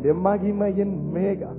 உடைய மகிமையின் மேகம்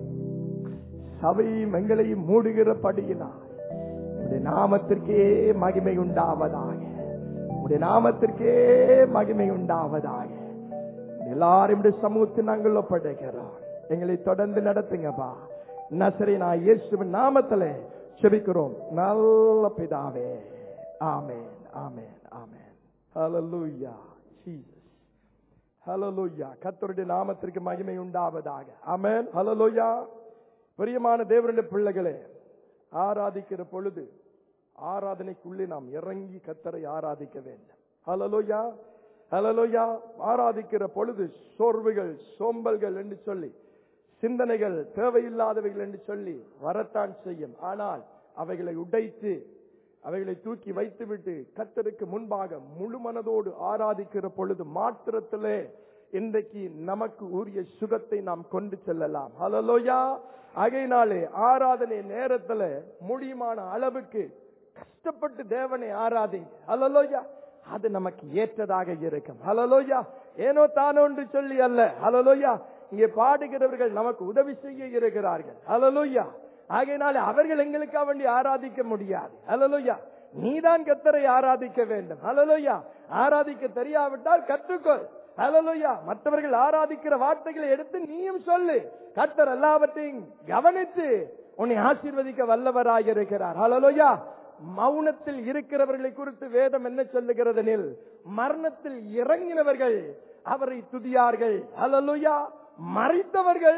சபையும் எங்களையும் மூடுகிறபடியினால் உடைய நாமத்திற்கே மகிமை உண்டாவதாக உடைய நாமத்திற்கே மகிமை உண்டாவதாக எல்லாரும் இப்படி சமூகத்தில் நாங்கள் ஒப்படைக்கிறோம் எங்களை தொடர்ந்து நடத்துங்கப்பா நசரி நான் இயேசுவின் நாமத்திலே செபிக்கிறோம் நல்ல பிதாவே ஆமென் ஆமென் ஆமென் ஹalleluya ஜீசஸ் ஹalleluya கர்த்தருடைய நாமத்திற்கு மகிமை உண்டாவதாக ஆமென் ஹalleluya பிரியமான தேவனுடைய பிள்ளைகளே ஆராதிக்கிற பொழுது ஆராதனைக்குள்ளே நாம் இறங்கி கத்தரை ஆராதிக்க வேண்டும் ஹalleluya ஹalleluya ஆராதிக்கிற பொழுது சோர்வுகள் சோம்பல்கள் என்று சொல்லி சிந்தனைகள் தேவையில்லாதவைகள் என்று சொல்லி வரத்தான் செய்யும் ஆனால் அவைகளை உடைத்து அவைகளை தூக்கி வைத்துவிட்டு கத்தருக்கு முன்பாக முழு மனதோடு ஆராதிக்கிற பொழுது மாத்திரத்திலே இன்றைக்கு நமக்கு உரிய சுகத்தை நாம் கொண்டு செல்லலாம் ஹலலோயா ஆகையினாலே ஆராதனை நேரத்துல முடியுமான அளவுக்கு கஷ்டப்பட்டு தேவனை ஆராதிங்க ஹலலோயா அது நமக்கு ஏற்றதாக இருக்கும் ஹலலோயா ஏனோ தானோ என்று சொல்லி அல்ல ஹலலோயா இங்கே பாடுகிறவர்கள் நமக்கு உதவி செய்ய இருக்கிறார்கள் ஹலலோயா ஆகையினாலே அவர்கள் எங்களுக்காக வேண்டி ஆராதிக்க முடியாது ஹலலோயா நீதான் கத்தரை ஆராதிக்க வேண்டும் ஹலலோயா ஆராதிக்க தெரியாவிட்டால் கற்றுக்கொள் ஹலலோயா மற்றவர்கள் ஆராதிக்கிற வார்த்தைகளை எடுத்து நீயும் சொல்லு கர்த்தர் எல்லாவற்றையும் கவனித்து உன்னை ஆசீர்வதிக்க வல்லவராக இருக்கிறார் ஹலலோயா மௌனத்தில் இருக்கிறவர்களை குறித்து வேதம் என்ன சொல்லுகிறதெனில் மரணத்தில் இறங்கினவர்கள் அவரை துதியார்கள் ஹலலோயா மறைத்தவர்கள்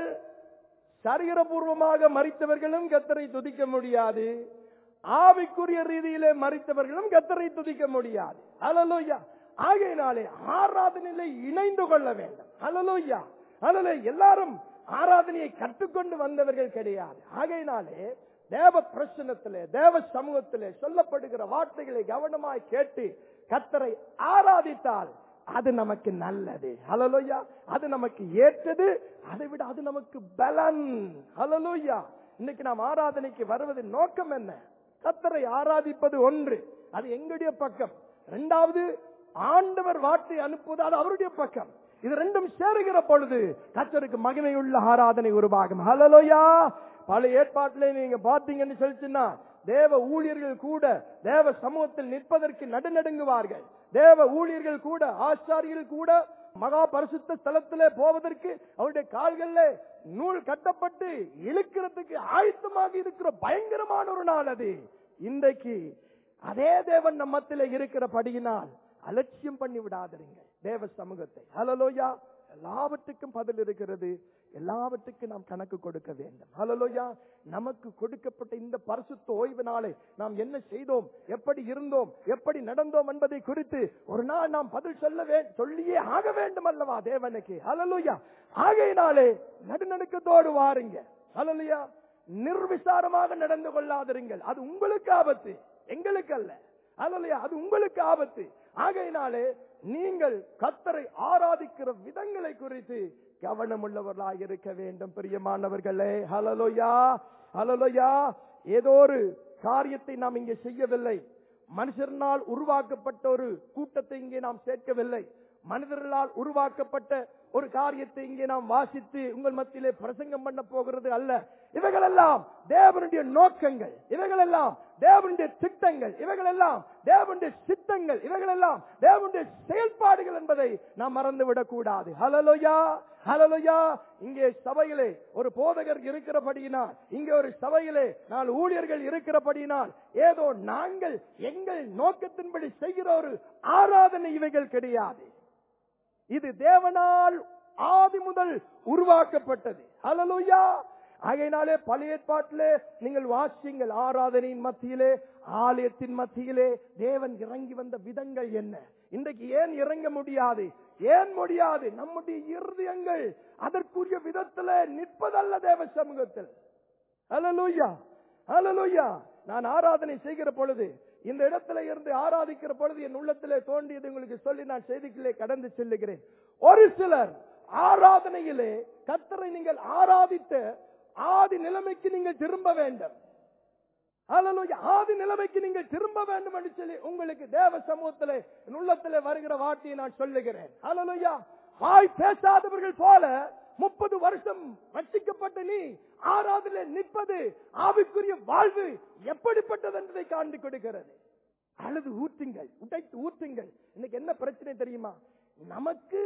சரீரபூர்வமாக மறித்தவர்களும் கத்தரை துதிக்க முடியாது ஆவிக்குரிய ரீதியிலே மறித்தவர்களும் கத்தரை துதிக்க முடியாது அலலோயா ஆகையினாலே ஆராதனையிலே இணைந்து கொள்ள வேண்டும் அலலோயா அலலே எல்லாரும் ஆராதனையை கற்றுக்கொண்டு வந்தவர்கள் கிடையாது ஆகையினாலே தேவ பிரசனத்திலே தேவ சமூகத்திலே சொல்லப்படுகிற வார்த்தைகளை கவனமாய் கேட்டு கத்தரை ஆராதித்தால் அது நமக்கு நல்லது ஹலலோயா அது நமக்கு ஏற்றது அதை விட அது நமக்கு பலன் ஹலலோயா இன்னைக்கு நாம் ஆராதனைக்கு வருவதன் நோக்கம் என்ன கத்தரை ஆராதிப்பது ஒன்று அது எங்களுடைய பக்கம் இரண்டாவது ஆண்டவர் வார்த்தை அனுப்புவது அது அவருடைய பக்கம் இது ரெண்டும் சேருகிற பொழுது கத்தருக்கு மகிமையுள்ள ஆராதனை உருவாகும் ஹலலோயா பல ஏற்பாட்டிலே நீங்க பாத்தீங்கன்னு சொல்லிச்சுன்னா தேவ ஊழியர்கள் கூட தேவ சமூகத்தில் நிற்பதற்கு நடுநடுங்குவார்கள் தேவ ஊழியர்கள் கூட ஆச்சாரியர்கள் கூட மகா பரிசுத்த ஸ்தலத்திலே போவதற்கு அவருடைய கால்கள்ல நூல் கட்டப்பட்டு இழுக்கிறதுக்கு ஆயத்தமாக இருக்கிற பயங்கரமான ஒரு நாள் அது இன்றைக்கு அதே தேவன் நம்மத்திலே இருக்கிறபடியினால் அலட்சியம் பண்ணி விடாதீங்க தேவ சமூகத்தை ஹலலோயா எல்லாவற்றுக்கும் பதில் இருக்கிறது எல்லாவற்றுக்கும் நாம் கணக்கு கொடுக்க வேண்டும் ஹலலோயா நமக்கு கொடுக்கப்பட்ட இந்த பரிசுத்த ஓய்வு நாளை நாம் என்ன செய்தோம் எப்படி இருந்தோம் எப்படி நடந்தோம் என்பதை குறித்து ஒரு நாள் நாம் பதில் சொல்ல வே சொல்லியே ஆக வேண்டும் அல்லவா தேவனுக்கு ஹலலோயா ஆகையினாலே நடுநடுக்கத்தோடு வாருங்க ஹலலோயா நிர்விசாரமாக நடந்து கொள்ளாதிருங்கள் அது உங்களுக்கு ஆபத்து எங்களுக்கு அல்ல ஹலலோயா அது உங்களுக்கு ஆபத்து ஆகையினாலே நீங்கள் கத்தரை ஆராதிக்கிற விதங்களை குறித்து கவனம் உள்ளவர்களாக இருக்க வேண்டும் பிரியமானவர்களே ஹலலோயா ஹலலோயா ஏதோ ஒரு காரியத்தை நாம் இங்கே செய்யவில்லை மனுஷனால் உருவாக்கப்பட்ட ஒரு கூட்டத்தை இங்கே நாம் சேர்க்கவில்லை மனிதர்களால் உருவாக்கப்பட்ட ஒரு காரியத்தை இங்கே நாம் வாசித்து உங்கள் மத்தியிலே பிரசங்கம் பண்ண போகிறது அல்ல இவைகளெல்லாம் தேவனுடைய நோக்கங்கள் இவைகளெல்லாம் தேவனுடைய திட்டங்கள் இவைகளெல்லாம் தேவனுடைய சித்தங்கள் இவைகளெல்லாம் தேவனுடைய செயல்பாடுகள் என்பதை நாம் மறந்துவிடக் கூடாது ஹலலோயா ஹலலோயா இங்கே சபையிலே ஒரு போதகர் இருக்கிறபடியினால் இங்கே ஒரு சபையிலே நாலு ஊழியர்கள் இருக்கிறபடியினால் ஏதோ நாங்கள் எங்கள் நோக்கத்தின்படி செய்கிற ஒரு ஆராதனை இவைகள் கிடையாது இது தேவனால் ஆதி முதல் உருவாக்கப்பட்டது ஹலலோயா ஆகையினாலே பழைய ஏற்பாட்டிலே நீங்கள் வாசிங்கள் ஆராதனையின் மத்தியிலே ஆலயத்தின் மத்தியிலே தேவன் இறங்கி வந்த விதங்கள் என்ன இன்றைக்கு ஏன் இறங்க முடியாது ஏன் முடியாது நம்முடைய இருதயங்கள் அதற்குரிய விதத்துல நிற்பதல்ல தேவ சமூகத்தில் ஹலலூயா ஹலலூயா நான் ஆராதனை செய்கிற பொழுது இந்த இடத்துல இருந்து ஆராதிக்கிற பொழுது என் உள்ளத்திலே தோன்றியது உங்களுக்கு சொல்லி நான் செய்திகளே கடந்து செல்லுகிறேன் ஒரு சிலர் ஆராதனையிலே கத்தரை நீங்கள் ஆராதித்த ஆதி நிலைமைக்கு நீங்கள் திரும்ப வேண்டும் ஹalleluya ஆதி நிலைமைக்கு நீங்கள் திரும்ப வேண்டும் என்று சொல்லி உங்களுக்கு தேவ சமூகத்திலே என் உள்ளத்திலே வருகிற வார்த்தையை நான் சொல்லுகிறேன் ஹalleluya வாய் பேசாதவர்கள் போல முப்பது வருஷம் அக்னி ஆராதனை நிற்பது ஆவிக்குரிய வாழ்வு எப்படிப்பட்டது என்பதை காண்பிக் கொடுக்கிறது அழுது ஊற்றுங்கள் உடைத்து ஊற்றுங்கள் இன்னைக்கு என்ன பிரச்சனை தெரியுமா நமக்கு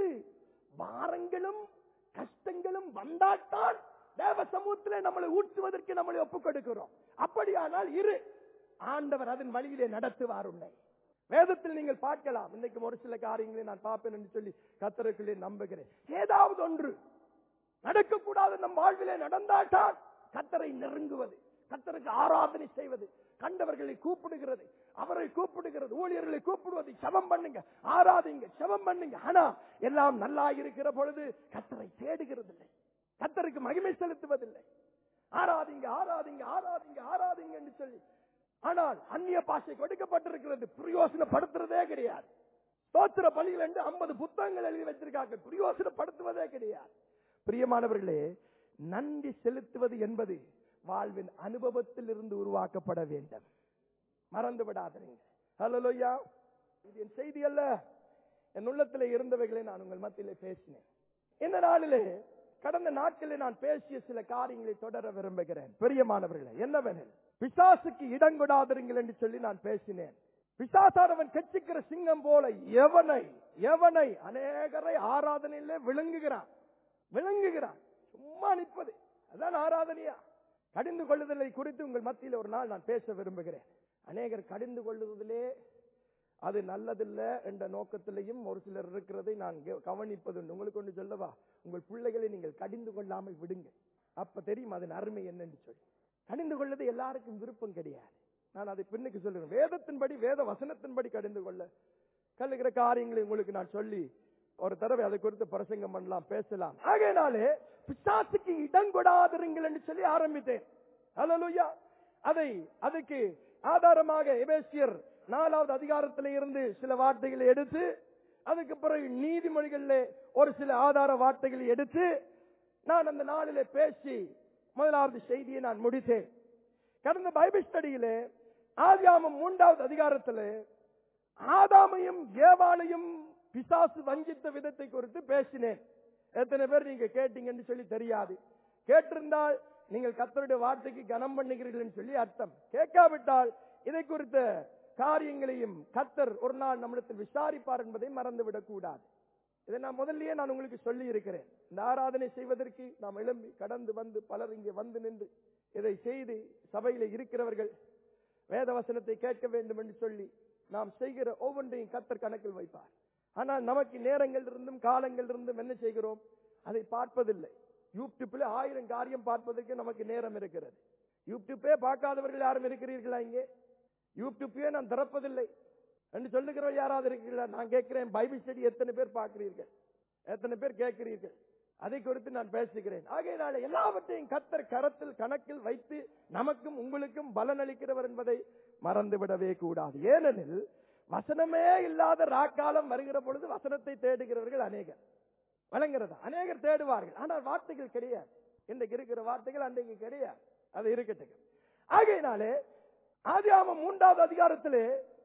பாரங்களும் கஷ்டங்களும் வந்தால்தான் தேவ சமூகத்திலே நம்மளை ஊற்றுவதற்கு நம்மளை ஒப்புக் கொடுக்கிறோம் அப்படியானால் இரு ஆண்டவர் அதன் வழியிலே நடத்துவார் உன்னை வேதத்தில் நீங்கள் பார்க்கலாம் இன்னைக்கு ஒரு சில காரியங்களை நான் பார்ப்பேன் என்று சொல்லி கத்தருக்குள்ளே நம்புகிறேன் ஏதாவது ஒன்று நடக்கக்கூடாது நம் வாழ்விலே நடந்தால்தான் கத்தரை நெருங்குவது கத்தருக்கு ஆராதனை செய்வது கண்டவர்களை கூப்பிடுகிறது அவரை கூப்பிடுகிறது ஊழியர்களை கூப்பிடுவது செபம் பண்ணுங்க ஆராதிங்க செபம் பண்ணுங்க ஆனா எல்லாம் நல்லா இருக்கிற பொழுது கத்தரை தேடுகிறது இல்லை கத்தருக்கு மகிமை செலுத்துவதில்லை ஆராதிங்க ஆராதிங்க ஆராதிங்க ஆராதிங்க என்று சொல்லி ஆனால் அந்நிய பாஷை கொடுக்கப்பட்டிருக்கிறது பிரயோசனப்படுத்துறதே கிடையாது ஸ்தோத்திர பலிகள் என்று ஐம்பது புத்தகங்கள் எழுதி வச்சிருக்காங்க பிரயோசனப்படுத்துவதே கிடையாது பிரியமானவர்களே நன்றி செலுத்துவது என்பது வாழ்வின் அனுபவத்தில் இருந்து உருவாக்கப்பட வேண்டும் மறந்து விடாதீங்க ஹலோயா இது என் செய்தி அல்ல என் உள்ளத்திலே இருந்தவைகளை நான் உங்கள் மத்தியிலே பேசினேன் இந்த நாளிலே கடந்த நாட்களில் நான் பேசிய சில காரியங்களை தொடர விரும்புகிறேன் பெரியமானவர்களே என்னவெனில் பிசாசுக்கு இடம் கொடாதிருங்கள் என்று சொல்லி நான் பேசினேன் பிசாசானவன் கட்சிக்கிற சிங்கம் போல எவனை எவனை அநேகரை ஆராதனையிலே விளங்குகிறான் விளங்குகிறான் சும்மா நிற்பது அதான் ஆராதனையா கடிந்து கொள்ளுதலை குறித்து உங்கள் மத்தியில் ஒரு நாள் நான் பேச விரும்புகிறேன் அநேகர் கடிந்து கொள்ளுவதிலே அது நல்லதில்லை என்ற நோக்கத்திலையும் ஒரு சிலர் இருக்கிறதை நான் கெ- கவனிப்பதுண்டு உங்களுக்கு ஒன்று சொல்லவா உங்கள் பிள்ளைகளை நீங்கள் கடிந்து கொள்ளாமல் விடுங்க அப்ப தெரியும் அதன் அருமை என்னன்னு சொல்லி கடிந்து கொள்வது எல்லாருக்கும் விருப்பம் கிடையாது நான் அதை பின்னுக்கு சொல்லுவேன் வேதத்தின்படி வேத வசனத்தின்படி கடிந்து கொள்ள கல்லுகிற காரியங்களை உங்களுக்கு நான் சொல்லி ஒரு தடவை அதை குறித்து பிரசங்கம் பண்ணலாம் பேசலாம் ஆகையினாலே பிசாசுக்கு இடம் கொடாதிருங்கள் என்று சொல்லி ஆரம்பித்தேன் ஹalleluya அதை அதுக்கு ஆதாரமாக எபேசியர் நாலாவது அதிகாரத்திலே இருந்து சில வார்த்தைகளை எடுத்து அதுக்கு பிறகு நீதிமொழிகளிலே ஒரு சில ஆதார வார்த்தைகளை எடுத்து நான் அந்த நாளிலே பேசி முதலாவது செய்தியை நான் முடித்தேன் கடந்த பைபிள் ஸ்டடியிலே ஆதியாமம் மூன்றாவது அதிகாரத்திலே ஆதாமையும் ஏவாளையும் பிசாசு வஞ்சித்த விதத்தை குறித்து பேசினேன் எத்தனை பேர் நீங்க கேட்டீங்கன்னு சொல்லி தெரியாது கேட்டிருந்தால் நீங்கள் கத்தருடைய வார்த்தைக்கு கனம் பண்ணுகிறீர்கள் என்று சொல்லி அர்த்தம் கேட்காவிட்டால் இதை குறித்த காரியங்களையும் கத்தர் ஒரு நாள் நம்மிடத்தில் விசாரிப்பார் என்பதை மறந்துவிடக் கூடாது இதை நான் முதல்லயே நான் உங்களுக்கு சொல்லி இருக்கிறேன் இந்த ஆராதனை செய்வதற்கு நாம் எழும்பி கடந்து வந்து பலர் இங்கே வந்து நின்று இதை செய்து சபையில இருக்கிறவர்கள் வேத வசனத்தை கேட்க வேண்டும் என்று சொல்லி நாம் செய்கிற ஒவ்வொன்றையும் கத்தர் கணக்கில் வைப்பார் ஆனால் நமக்கு நேரங்கள் இருந்தும் காலங்கள் இருந்தும் என்ன செய்கிறோம் அதை பார்ப்பதில்லை யூடியூப்ல ஆயிரம் காரியம் பார்ப்பதற்கு நமக்கு நேரம் இருக்கிறது யூடியூப்பே பார்க்காதவர்கள் யாரும் இருக்கிறீர்களா இங்கே யூடியூப்பே நான் திறப்பதில்லை என்று சொல்லுகிறவர் யாராவது இருக்கிறீர்களா நான் கேட்கிறேன் பைபிள் ஸ்டடி எத்தனை பேர் பார்க்கிறீர்கள் எத்தனை பேர் கேட்கிறீர்கள் அதை குறித்து நான் பேசுகிறேன் ஆகையினால எல்லாவற்றையும் கத்தர் கரத்தில் கணக்கில் வைத்து நமக்கும் உங்களுக்கும் பலனளிக்கிறவர் என்பதை மறந்துவிடவே கூடாது ஏனெனில் வசனமே இல்லாத ராக்காலம் வருகிற பொழுது வசனத்தை தேடுகிறவர்கள் அநேகர் வழங்குறதா அநேகர் தேடுவார்கள் ஆனால் வார்த்தைகள் கிடையாது இன்றைக்கு இருக்கிற வார்த்தைகள் அன்றைக்கு கிடையாது அது இருக்கட்டும் ஆகையினாலே ஆதியாமம் மூன்றாவது அதிகாரத்திலே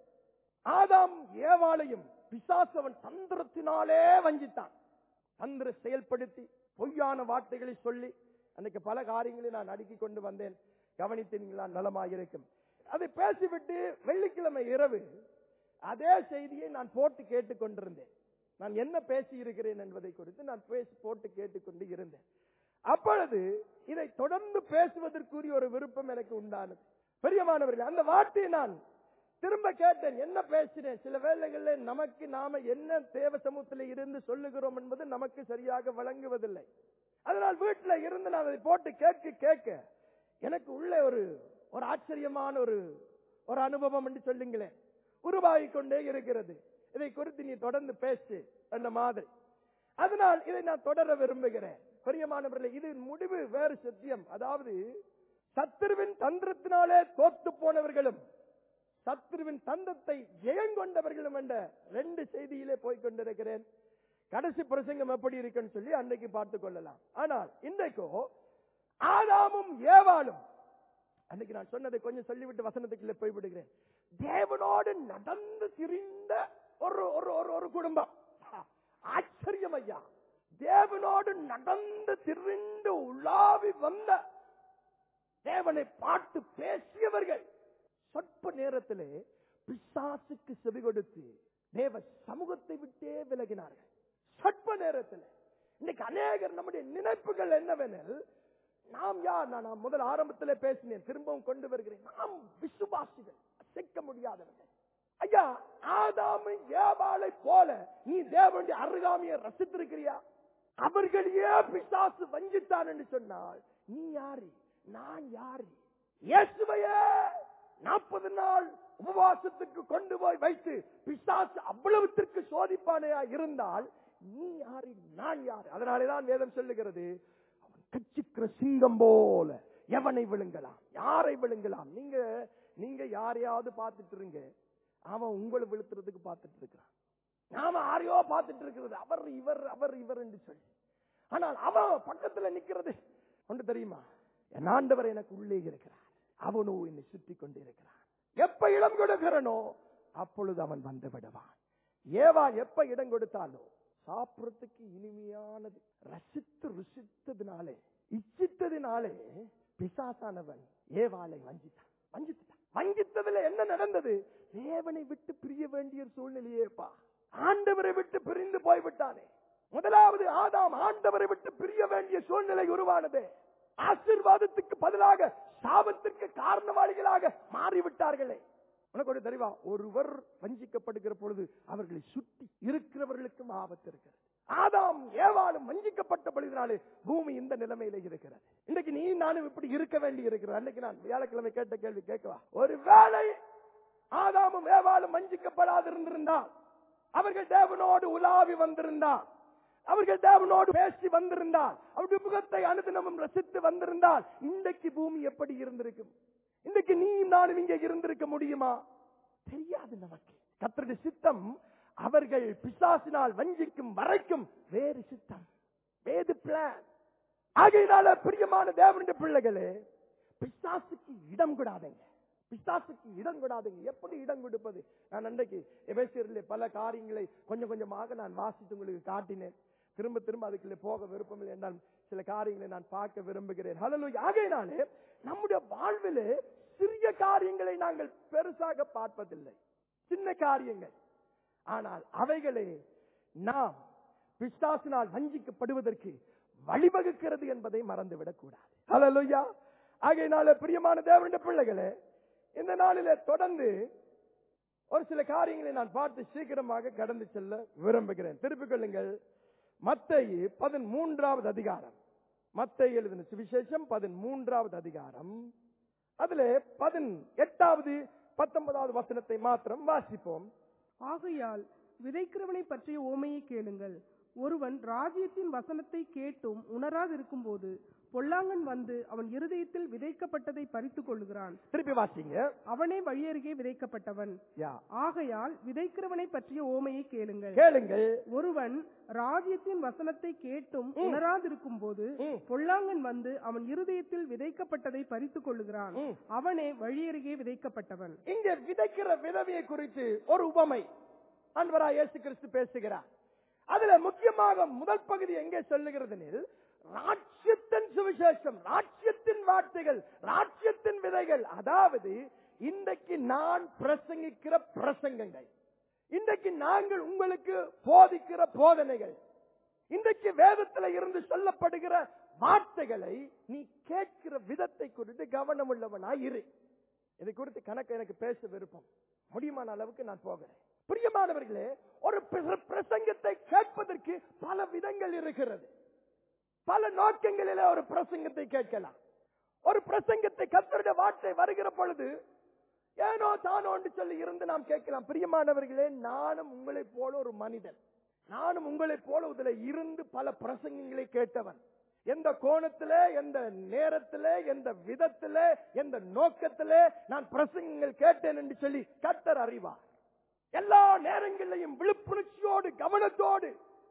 ஆதாம் ஏவாளையும் பிசாசவன் தந்திரத்தினாலே வஞ்சித்தான் தந்திர செயல்படுத்தி பொய்யான வார்த்தைகளை சொல்லி அன்னைக்கு பல காரியங்களை நான் அடுக்கிக் கொண்டு வந்தேன் கவனித்தீங்களா நலமாக இருக்கும் அதை பேசிவிட்டு வெள்ளிக்கிழமை இரவு அதே செய்தியை நான் போட்டு கேட்டுக் கொண்டிருந்தேன் நான் என்ன பேசி இருக்கிறேன் என்பதை குறித்து நான் பேசி போட்டு கேட்டுக்கொண்டு இருந்தேன் அப்பொழுது இதை தொடர்ந்து பேசுவதற்குரிய ஒரு விருப்பம் எனக்கு உண்டானது பெரியமானவர்களே அந்த வார்த்தையை நான் திரும்ப கேட்டேன் என்ன பேசினேன் சில வேளைகளில் நமக்கு நாம என்ன தேவ சமூகத்தில் இருந்து சொல்லுகிறோம் என்பது நமக்கு சரியாக வழங்குவதில்லை அதனால் வீட்டுல இருந்து நான் அதை போட்டு கேட்க கேட்க எனக்கு உள்ள ஒரு ஒரு ஆச்சரியமான ஒரு ஒரு அனுபவம் என்று சொல்லுங்களேன் உருவாகிக் கொண்டே இருக்கிறது இதை குறித்து நீ தொடர்ந்து பேசு அந்த மாதிரி அதனால் இதை நான் தொடர விரும்புகிறேன் பெரியமானவர்களே இது முடிவு வேறு சத்தியம் அதாவது சத்துருவின் தந்திரத்தினாலே தோத்து போனவர்களும் சத்ருவின் தந்தத்தை ஜெயங்கொண்டவர்களும் என்ற ரெண்டு செய்தியிலே போய் கொண்டிருக்கிறேன் கடைசி பிரசங்கம் எப்படி இருக்குன்னு சொல்லி அன்றைக்கு பார்த்துக் கொள்ளலாம் ஆனால் இன்றைக்கோ ஆதாமும் ஏவாளும் அன்னைக்கு நான் சொன்னதை கொஞ்சம் சொல்லிவிட்டு வசனத்துக்குள்ள போய் விடுகிறேன் தேவனோடு நடந்து திரிந்த ஒரு ஒரு ஒரு ஒரு குடும்பம் ஆச்சரியம் ஐயா தேவனோடு நடந்து திரிந்து உள்ள உலாவி வந்த தேவனை பாட்டு பேசியவர்கள் சொற்ப நேரத்திலே பிசாசுக்கு செவி கொடுத்து தேவ சமூகத்தை விட்டே விலகினார்கள் சொற்ப நேரத்தில் இன்னைக்கு அநேகர் நம்முடைய நினைப்புகள் என்னவெனில் நாம் யார் நான் நான் முதல் ஆரம்பத்திலே பேசினேன் திரும்பவும் கொண்டு வருகிறேன் நாம் விசுவாசிகள் அசைக்க முடியாதவர்கள் ஐயா ஆதாமு ஏவாளை போல நீ தேவனுடைய அருகாமையை ரசித்திருக்கிறியா அவர்களையே பிசாசு வஞ்சித்தான் என்று சொன்னால் நீ யாரு நான் யாரு இயேசுவையே நாற்பது நாள் உபவாசத்துக்கு கொண்டு போய் வைத்து பிசாசு அவ்வளவுத்திற்கு சோதிப்பானையா இருந்தால் நீ யாரு நான் யாரு அதனாலேதான் வேதம் சொல்லுகிறது அவன் கச்சிக்கிற சிங்கம் போல எவனை விழுங்கலாம் யாரை விழுங்கலாம் நீங்க நீங்க யாரையாவது பார்த்துட்டு இருங்க அவன் உங்களை விழுத்துறதுக்கு பார்த்துட்டு இருக்கிறான் நாம யாரையோ பார்த்துட்டு இருக்கிறது அவர் இவர் அவர் இவர் என்று சொல்லி ஆனால் அவன் பக்கத்துல நிக்கிறது ஒன்று தெரியுமா என் ஆண்டவர் எனக்கு உள்ளே இருக்கிறார் அவனோ என்னை சுற்றி கொண்டு இருக்கிறான் எப்ப இடம் கொடுக்கிறனோ அப்பொழுது அவன் வந்து விடுவான் ஏவா எப்ப இடம் கொடுத்தாலோ சாப்பிடறதுக்கு இனிமையானது ரசித்து ருசித்ததினாலே இச்சித்ததினாலே பிசாசானவன் ஏவாளை வஞ்சித்தான் வஞ்சித்தான் வஞ்சித்ததுல என்ன நடந்தது தேவனை விட்டு பிரிய வேண்டிய சூழ்நிலையேப்பா ஆண்டவரை விட்டு பிரிந்து போய்விட்டானே முதலாவது ஆதாம் ஆண்டவரை விட்டு பிரிய வேண்டிய சூழ்நிலை உருவானது ஆசீர்வாதத்துக்கு பதிலாக சாபத்திற்கு காரணவாளிகளாக மாறிவிட்டார்களே உனக்கு ஒரு தெரிவா ஒருவர் வஞ்சிக்கப்படுகிற பொழுது அவர்களை சுற்றி இருக்கிறவர்களுக்கும் ஆபத்து இருக்கிறது ஆதாம் ஏவாளும் வஞ்சிக்கப்பட்ட பொழுதினாலே பூமி இந்த நிலைமையில இருக்கிறது இன்னைக்கு நீ நானும் இப்படி இருக்க வேண்டி இருக்கிறது அன்னைக்கு நான் வியாழக்கிழமை கேட்ட கேள்வி கேட்கவா ஒரு வேளை ஆதாமும் ஏவாளும் வஞ்சிக்கப்படாது இருந்திருந்தால் அவர்கள் தேவனோடு உலாவி வந்திருந்தால் அவர்கள் தேவனோடு பேசி வந்திருந்தால் அவருடைய முகத்தை அனுதினமும் ரசித்து வந்திருந்தால் இன்றைக்கு பூமி எப்படி இருந்திருக்கும் இன்றைக்கு நீ நானும் இங்கே இருந்திருக்க முடியுமா தெரியாது நமக்கு கத்தருடைய சித்தம் அவர்கள் பிசாசினால் வஞ்சிக்கும் வரைக்கும் வேறு சித்தம் வேறு பிளான் ஆகையினால பிரியமான தேவனுடைய பிள்ளைகளே பிசாசுக்கு இடம் கூடாதீங்க பிசாசுக்கு இடம் கூடாதுங்க எப்படி இடம் கொடுப்பது நான் அன்றைக்கு எபேசியரிலே பல காரியங்களை கொஞ்சம் கொஞ்சமாக நான் வாசித்து உங்களுக்கு காட்டினேன் திரும்ப திரும்ப அதுக்குள்ளே போக விருப்பமில்லை என்றால் சில காரியங்களை நான் பார்க்க விரும்புகிறேன் ஹலோ ஆகையினாலே நம்முடைய வாழ்விலே சிறிய காரியங்களை நாங்கள் பெருசாக பார்ப்பதில்லை சின்ன காரியங்கள் ஆனால் அவைகளே நாம் பிசாசினால் வஞ்சிக்கப்படுவதற்கு வழிவகுக்கிறது என்பதை மறந்துவிடக் கூடாது ஹலோயா ஆகையினால பிரியமான தேவனுடைய பிள்ளைகளே இந்த நாளிலே தொடர்ந்து ஒரு சில காரியங்களை நான் பார்த்து சீக்கிரமாக கடந்து செல்ல விரும்புகிறேன் திருப்பிக் கொள்ளுங்கள் மத்தேயு பதிமூன்றாவது அதிகாரம் மத்தேயு எழுதின சுவிசேஷம் பதிமூன்றாவது அதிகாரம் அதுல பதின் எட்டாவது பத்தொன்பதாவது வசனத்தை மாத்திரம் வாசிப்போம் ஆகையால் விதைக்கிறவனை பற்றிய ஓமையை கேளுங்கள் ஒருவன் ராஜ்யத்தின் வசனத்தை கேட்டும் உணராதிருக்கும் போது பொல்லாங்கன் வந்து அவன் இருதயத்தில் விதைக்கப்பட்டதை பறித்துக் கொள்ளுகிறான் திருப்பி வாசிங்க அவனே வழியருகே விதைக்கப்பட்டவன் யா ஆகையால் விதைக்கிறவனை பற்றிய ஓமையை கேளுங்கள் கேளுங்கள் ஒருவன் ராஜ்யத்தின் வசனத்தை கேட்டும் ம். உணராதிருக்கும் போது ம். பொல்லாங்கன் வந்து அவன் இருதயத்தில் விதைக்கப்பட்டதை பறித்துக் கொள்ளுகிறான் ம். அவனே வழியருகே விதைக்கப்பட்டவன் இங்க விதைக்கிற விதவியை குறித்து ஒரு உபமை அன்பரா இயேசு கிறிஸ்து பேசுகிறார் அதுல முக்கியமாக முதல் பகுதி எங்கே சொல்லுகிறதுனில் ராட்சியத்தின் சுவிசேஷம் ராட்சியத்தின் வார்த்தைகள் ராட்சியத்தின் விதைகள் அதாவது இன்றைக்கு நான் பிரசங்கிக்கிற பிரசங்கங்கள் இன்றைக்கு நாங்கள் உங்களுக்கு போதிக்கிற போதனைகள் இன்றைக்கு வேதத்துல இருந்து சொல்லப்படுகிற வார்த்தைகளை நீ கேட்கிற விதத்தை குறித்து கவனம் உள்ளவனாய் இரு இதை குறித்து கணக்கு எனக்கு பேச விருப்பம் முடியுமான அளவுக்கு நான் போகிறேன் பிரியமானவர்களே ஒரு பிர- பிரசங்கத்தை கேட்பதற்கு பல விதங்கள் இருக்கிறது பல நோக்கங்களிலே ஒரு பிரசங்கத்தை கேட்கலாம் ஒரு பிரசங்கத்தை கத்தருடைய வார்த்தை வருகிற பொழுது ஏனோ தானோ என்று சொல்லி இருந்து நாம் கேட்கலாம் பிரியமானவர்களே நானும் உங்களைப் போல ஒரு மனிதன் நானும் உங்களைப் போல இதுல இருந்து பல பிரசங்கங்களை கேட்டவன் எந்த கோணத்திலே எந்த நேரத்திலே எந்த விதத்திலே எந்த நோக்கத்திலே நான் பிரசங்கங்கள் கேட்டேன் என்று சொல்லி கத்தர் அறிவார் எல்லா நேரங்களிலையும் விழிப்புணர்ச்சியோடு கவனத்தோடு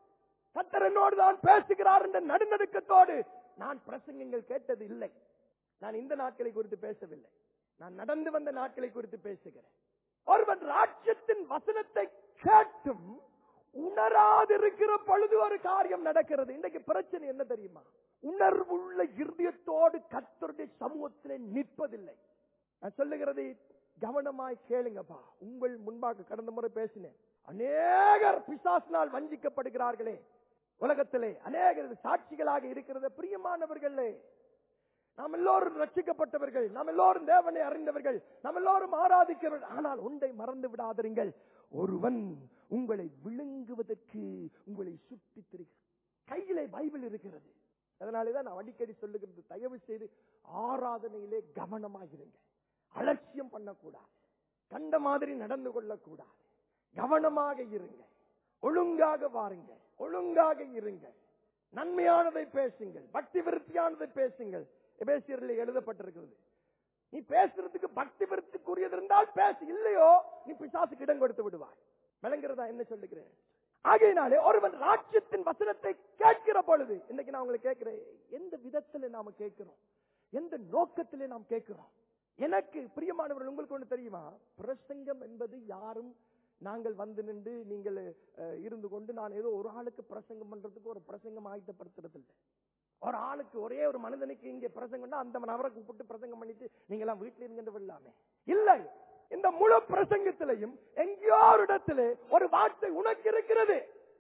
கத்தர் என்னோடு தான் பேசுகிறார் என்ற நடுநடுக்கத்தோடு நான் பிரசங்கங்கள் கேட்டது இல்லை நான் இந்த நாட்களை குறித்து பேசவில்லை நான் நடந்து வந்த நாட்களை குறித்து பேசுகிறேன் ஒருவன் ராட்சியத்தின் வசனத்தை கேட்டும் உணராதிருக்கிற பொழுது ஒரு காரியம் நடக்கிறது இன்றைக்கு பிரச்சனை என்ன தெரியுமா உணர்வுள்ள இருதயத்தோடு கர்த்தருடைய சமூகத்திலே நிற்பதில்லை நான் சொல்லுகிறதை கவனமாய் கேளுங்கப்பா உங்கள் முன்பாக கடந்த முறை பேசினேன் அநேகர் பிசாசினால் வஞ்சிக்கப்படுகிறார்களே உலகத்திலே அநேகர் சாட்சிகளாக இருக்கிறது பிரியமானவர்களே நாம் எல்லோரும் ரட்சிக்கப்பட்டவர்கள் நாம் எல்லோரும் தேவனை அறிந்தவர்கள் நாம் எல்லோரும் ஆராதிக்கிறவர்கள் ஆனால் ஒன்றை மறந்து விடாதீர்கள் ஒருவன் உங்களை விழுங்குவதற்கு உங்களை சுற்றி திரிகிறார் கையிலே பைபிள் இருக்கிறது அதனாலேதான் நான் அடிக்கடி சொல்லுகிறது தயவு செய்து ஆராதனையிலே கவனமாகிருங்க அலட்சியம் பண்ணக்கூடாது கண்ட மாதிரி நடந்து கொள்ளக்கூடாது கவனமாக இருங்க ஒழுங்காக வாருங்க ஒழுங்காக இருங்க நன்மையானதை பேசுங்கள் பக்தி விருத்தியானதை பேசுங்கள் எபேசியரில் எழுதப்பட்டிருக்கிறது நீ பேசுறதுக்கு பக்தி விருத்திக்குரியது இருந்தால் பேசு இல்லையோ நீ பிசாசுக்கு இடம் கொடுத்து விடுவாய் விளங்குறதா என்ன சொல்லுகிறேன் ஆகையினாலே ஒருவன் ராஜ்யத்தின் வசனத்தை கேட்கிற பொழுது இன்னைக்கு நான் உங்களை கேட்கிறேன் எந்த விதத்துல நாம கேட்கிறோம் எந்த நோக்கத்திலே நாம் கேட்கிறோம் எனக்கு பிரியமானவர்கள் உங்களுக்கு ஒண்ணு தெரியுமா பிரசங்கம் என்பது யாரும் நாங்கள் வந்து நின்று நீங்கள் அஹ், இருந்து கொண்டு நான் ஏதோ ஒரு ஆளுக்கு பிரசங்கம் பண்றதுக்கு ஒரு பிரசங்கம் ஆயத்தப்படுத்துறது இல்லை ஒரு ஆளுக்கு ஒரே ஒரு மனிதனுக்கு இங்க பிரசங்கம்னா அந்த நபரை கூப்பிட்டு பிரசங்கம் பண்ணிட்டு நீங்க எல்லாம் வீட்டுல இருங்கின்ற விடலாமே இல்லை இந்த முழு பிரசங்கத்திலையும் எங்கேயோ ஒரு இடத்திலே ஒரு வார்த்தை உனக்கு இருக்கிறது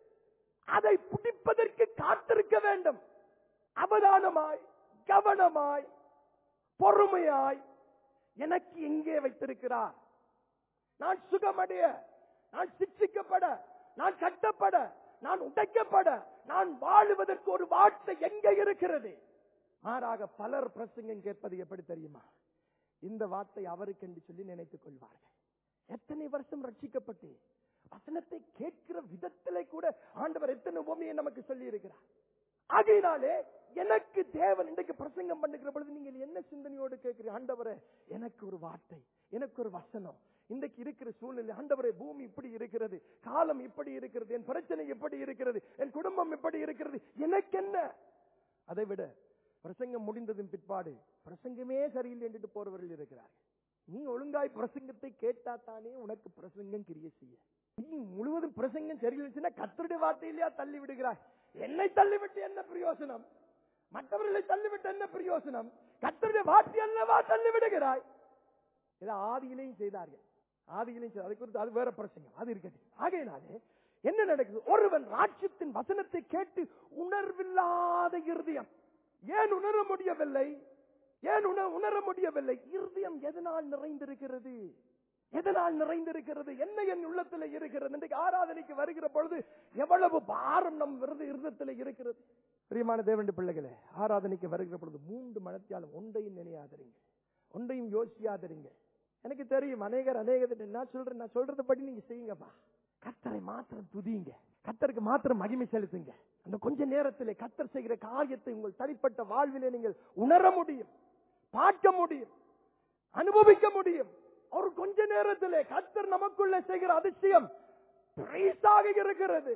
அதை பிடிப்பதற்கு காத்திருக்க வேண்டும் அவதானமாய் கவனமாய் பொறுமையாய் எனக்கு எங்கே வைத்திருக்கிறார் நான் சுகமடைய நான் சிக்ஷிக்கப்பட நான் கட்டப்பட நான் உடைக்கப்பட நான் வாழுவதற்கு ஒரு வார்த்தை எங்கே இருக்கிறது மாறாக பலர் பிரசங்கம் கேட்பது எப்படி தெரியுமா இந்த வார்த்தை அவருக்கு என்று சொல்லி நினைத்துக் கொள்வார்கள் எத்தனை வருஷம் ரட்சிக்கப்பட்டு வசனத்தை கேட்கிற விதத்திலே கூட ஆண்டவர் எத்தனை உண்மையை நமக்கு சொல்லி இருக்கிறார் ஆகையினாலே எனக்கு தேவன் இன்றைக்கு பிரசங்கம் பண்ணுகிற பொழுது நீங்கள் என்ன சிந்தனையோடு கேட்கிறீங்க ஆண்டவரே எனக்கு ஒரு வார்த்தை எனக்கு ஒரு வசனம் இன்றைக்கு இருக்கிற சூழ்நிலை ஆண்டவரே பூமி இப்படி இருக்கிறது காலம் இப்படி இருக்கிறது என் பிரச்சனை எப்படி இருக்கிறது என் குடும்பம் எப்படி இருக்கிறது எனக்கு என்ன அதை விட பிரசங்கம் முடிந்ததின் பிற்பாடு பிரசங்கமே சரியில்லை என்று போறவர்கள் இருக்கிறார்கள் நீ ஒழுங்காய் பிரசங்கத்தை கேட்டா தானே உனக்கு பிரசங்கம் கிரிய செய்ய நீ முழுவதும் பிரசங்கம் சரியில்லைன்னா கத்தருடைய வார்த்தையிலேயா தள்ளி விடுகிறாய் என்னை தள்ளிவிட்டு என்ன பிரயோசனம் மற்றவர்களை தள்ளிவிட்டு என்ன பிரயோசனம் கத்தருடைய வார்த்தை அல்லவா தள்ளி விடுகிறாய் இதை ஆதியிலையும் செய்தார்கள் ஆதியிலையும் செய்தார். அதை குறித்து அது வேற பிரசங்கம் அது இருக்கட்டும் ஆகையினாலே என்ன நடக்குது ஒருவன் ராட்சியத்தின் வசனத்தை கேட்டு உணர்வில்லாத இருதயம் ஏன் உணர முடியவில்லை ஏன் உண- உணர முடியவில்லை இருதயம் எதனால் நிறைந்திருக்கிறது எதனால் நிறைந்திருக்கிறது என்ன என் உள்ளத்தில் இருக்கிறது இன்றைக்கு ஆராதனைக்கு வருகிற பொழுது எவ்வளவு பாரம் நம் விருது இருதத்தில் இருக்கிறது பிரியமான தேவனுடைய பிள்ளைகளே ஆராதனைக்கு வருகிற பொழுது மூன்று மனத்தியாலும் ஒன்றையும் நினையாதீங்க ஒன்றையும் யோசியாதீங்க எனக்கு தெரியும் அநேகர் அநேகர் நான் சொல்றேன் நான் சொல்றதுபடி நீங்க செய்யுங்கப்பா கத்தரை மாத்திரம் துதியுங்க கத்தருக்கு மாத்திரம் மகிமை செலுத்துங்க அந்த கொஞ்ச நேரத்திலே கத்தர் செய்கிற காரியத்தை உங்கள் தனிப்பட்ட வாழ்விலே நீங்கள் உணர முடியும் பார்க்க முடியும் அனுபவிக்க முடியும் ஒரு கொஞ்ச நேரத்திலே கத்தர் நமக்குள்ள செய்கிற அதிசயம் பிரைஸாக இருக்கிறது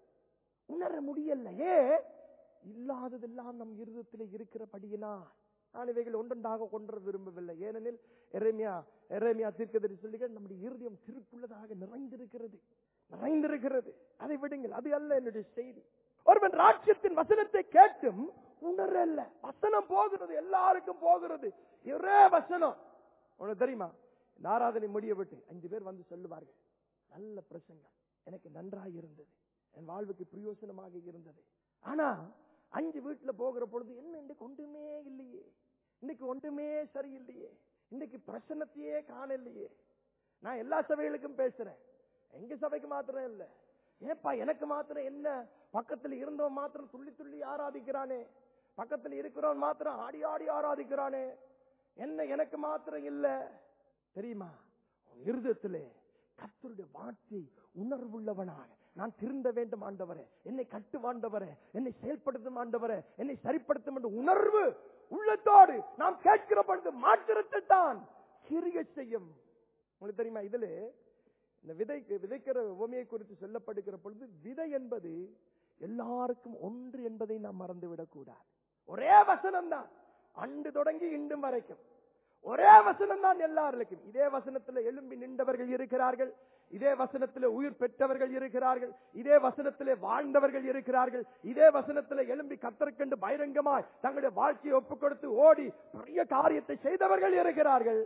உணர முடியலையே இல்லாததெல்லாம் நம் இருதயத்திலே இருக்கிறபடியினா நான் இவைகள் ஒன்றொன்றாக கொண்டு விரும்பவில்லை ஏனெனில் எரேமியா எரேமியா தீர்க்கதரி சொல்லுங்கள் நம்முடைய இருதயம் திருக்குள்ளதாக நிறைந்திருக்கிறது நிறைந்திருக்கிறது அதை விடுங்கள் அது அல்ல என்னுடைய செய்தி ஒருவன் ராட்சியத்தின் வசனத்தை கேட்டும் உணரல்ல வசனம் போகிறது எல்லாருக்கும் போகிறது ஒரே வசனம் உனக்கு தெரியுமா இந்த ஆராதனை முடிய விட்டு அஞ்சு பேர் வந்து சொல்லுவார்கள் நல்ல பிரசங்கம் எனக்கு நன்றாக இருந்தது என் வாழ்வுக்கு பிரயோசனமாக இருந்தது ஆனா அஞ்சு வீட்டுல போகிற பொழுது என்ன இன்னைக்கு ஒன்றுமே இல்லையே இன்னைக்கு ஒன்றுமே சரியில்லையே இன்னைக்கு பிரசன்னத்தையே காணலையே நான் எல்லா சபைகளுக்கும் பேசுறேன் எங்க சபைக்கு மாத்திரம் இல்ல ஏப்பா எனக்கு மாத்திரம் என்ன பக்கத்துல இருந்தவன் மாத்திரம் துள்ளி துள்ளி ஆராதிக்கிறானே பக்கத்துல இருக்கிறவன் மாத்திரம் ஆடி ஆடி ஆராதிக்கிறானே என்ன எனக்கு மாத்திரம் இல்ல தெரியுமா உன் இருதயத்திலே கர்த்தருடைய வார்த்தை உணர்வுள்ளவனாக நான் திருந்த வேண்டும் ஆண்டவரே என்னை கட்டுவாண்டவரே என்னை செயல்படுத்தும் ஆண்டவரே என்னை சரிப்படுத்தும் என்ற உணர்வு உள்ளத்தோடு நாம் கேட்கிற பொழுது மாற்றத்தை தான் கிரிய செய்யும் உங்களுக்கு தெரியுமா இதுல இந்த விதை விதைக்கிற உவமையை குறித்து சொல்லப்படுகிற பொழுது விதை என்பது எல்லாருக்கும் ஒன்று என்பதை நாம் மறந்துவிடக் கூடாது ஒரே வசனம் தான் அண்டு தொடங்கி இண்டும் வரைக்கும் ஒரே வசனம் தான் எல்லாருக்கும் இதே வசனத்துல எழும்பி நின்றவர்கள் இருக்கிறார்கள் இதே வசனத்திலே உயிர் பெற்றவர்கள் இருக்கிறார்கள் இதே வசனத்திலே வாழ்ந்தவர்கள் இருக்கிறார்கள் இதே வசனத்திலே எழும்பி கத்தற்கண்டு பகிரங்கமாய் தங்களுடைய வாழ்க்கையை ஒப்புக் கொடுத்து ஓடி பெரிய காரியத்தை செய்தவர்கள் இருக்கிறார்கள்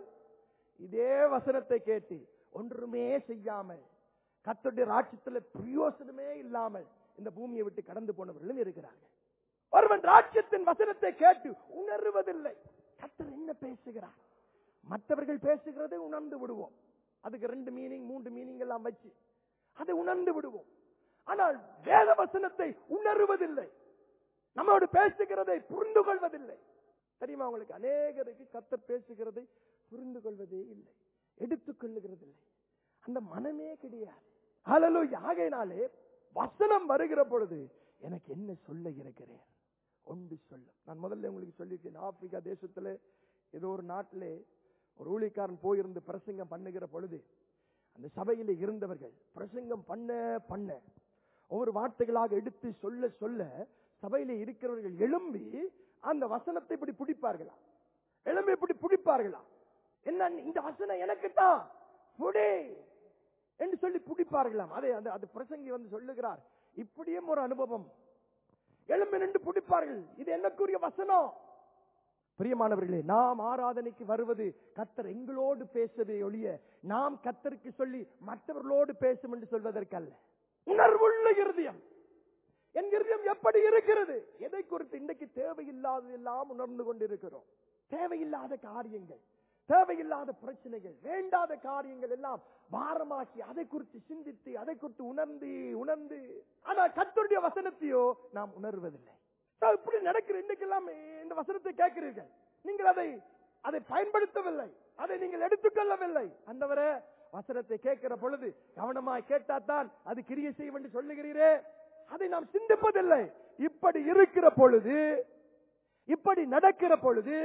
இதே வசனத்தை கேட்டு ஒன்றுமே செய்யாமல் கத்தருடைய ராட்சியத்துல பிரயோசனமே இல்லாமல் இந்த பூமியை விட்டு கடந்து போனவர்களும் இருக்கிறார்கள் ஒருவன் ராட்சியத்தின் வசனத்தை கேட்டு உணர்வதில்லை கத்தர் என்ன பேசுகிறார் மற்றவர்கள் பேசுகிறதை உணர்ந்து விடுவோம் அதுக்கு ரெண்டு மீனிங் மூன்று மீனிங் எல்லாம் வச்சு அதை உணர்ந்து விடுவோம் ஆனால் வேத வசனத்தை உணர்வதில்லை நம்மோடு பேசுகிறதை புரிந்து கொள்வதில்லை தெரியுமா உங்களுக்கு அநேகருக்கு கத்தர் பேசுகிறதை புரிந்து கொள்வதே இல்லை எடுத்துக் கொள்ளுகிறதில்லை அந்த மனமே கிடையாது ஹalleluya ஆகையினாலே வசனம் வருகிற பொழுது எனக்கு என்ன சொல்ல இருக்கிறேன் ஒன்று சொல்லும் நான் முதல்ல உங்களுக்கு சொல்லியிருக்கேன் ஆப்பிரிக்கா தேசத்துல ஏதோ ஒரு நாட்டிலே ஒரு ஊழியக்காரன் போயிருந்து பிரசங்கம் பண்ணுகிற பொழுது அந்த சபையில இருந்தவர்கள் பிரசங்கம் பண்ண பண்ண ஒவ்வொரு வார்த்தைகளாக எடுத்து சொல்ல சொல்ல சபையில இருக்கிறவர்கள் எழும்பி அந்த வசனத்தை இப்படி பிடிப்பார்களா எழும்பி இப்படி பிடிப்பார்களா என்ன இந்த வசனம் எனக்கு தான் புடி என்று சொல்லி பிடிப்பார்களாம் அதே அந்த அது பிரசங்கி வந்து சொல்லுகிறார் இப்படியும் ஒரு அனுபவம் எழும்பி நின்று பிடிப்பார்கள் இது எனக்குரிய வசனம் பிரியமானவர்களே நாம் ஆராதனைக்கு வருவது கத்தர் எங்களோடு பேசவே ஒழிய நாம் கத்தருக்கு சொல்லி மற்றவர்களோடு பேசும் என்று சொல்வதற்கல்ல உணர்வுள்ள இருதயம் என் இருதயம் எப்படி இருக்கிறது எதை குறித்து இன்றைக்கு தேவையில்லாதது எல்லாம் உணர்ந்து கொண்டிருக்கிறோம் தேவையில்லாத காரியங்கள் தேவையில்லாத பிரச்சனைகள் வேண்டாத காரியங்கள் எல்லாம் பாரமாக்கி அதை குறித்து சிந்தித்து அதை குறித்து உணர்ந்து உணர்ந்து ஆனால் கத்தருடைய வசனத்தையோ நாம் உணர்வதில்லை So, இப்படி நடக்கிற இன்றைக்கெல்லாம் இந்த வசனத்தை கேட்கிறீர்கள் நீங்கள் அதை அதை பயன்படுத்தவில்லை அதை நீங்கள் எடுத்துக்கொள்ளவில்லை அந்தவரே வசனத்தை கேட்கிற பொழுது கவனமாய் கேட்டாத்தான் அது கிரியை செய்யும் என்று சொல்லுகிறீரே அதை நாம் சிந்திப்பதில்லை இப்படி இருக்கிற பொழுது இப்படி நடக்கிற பொழுது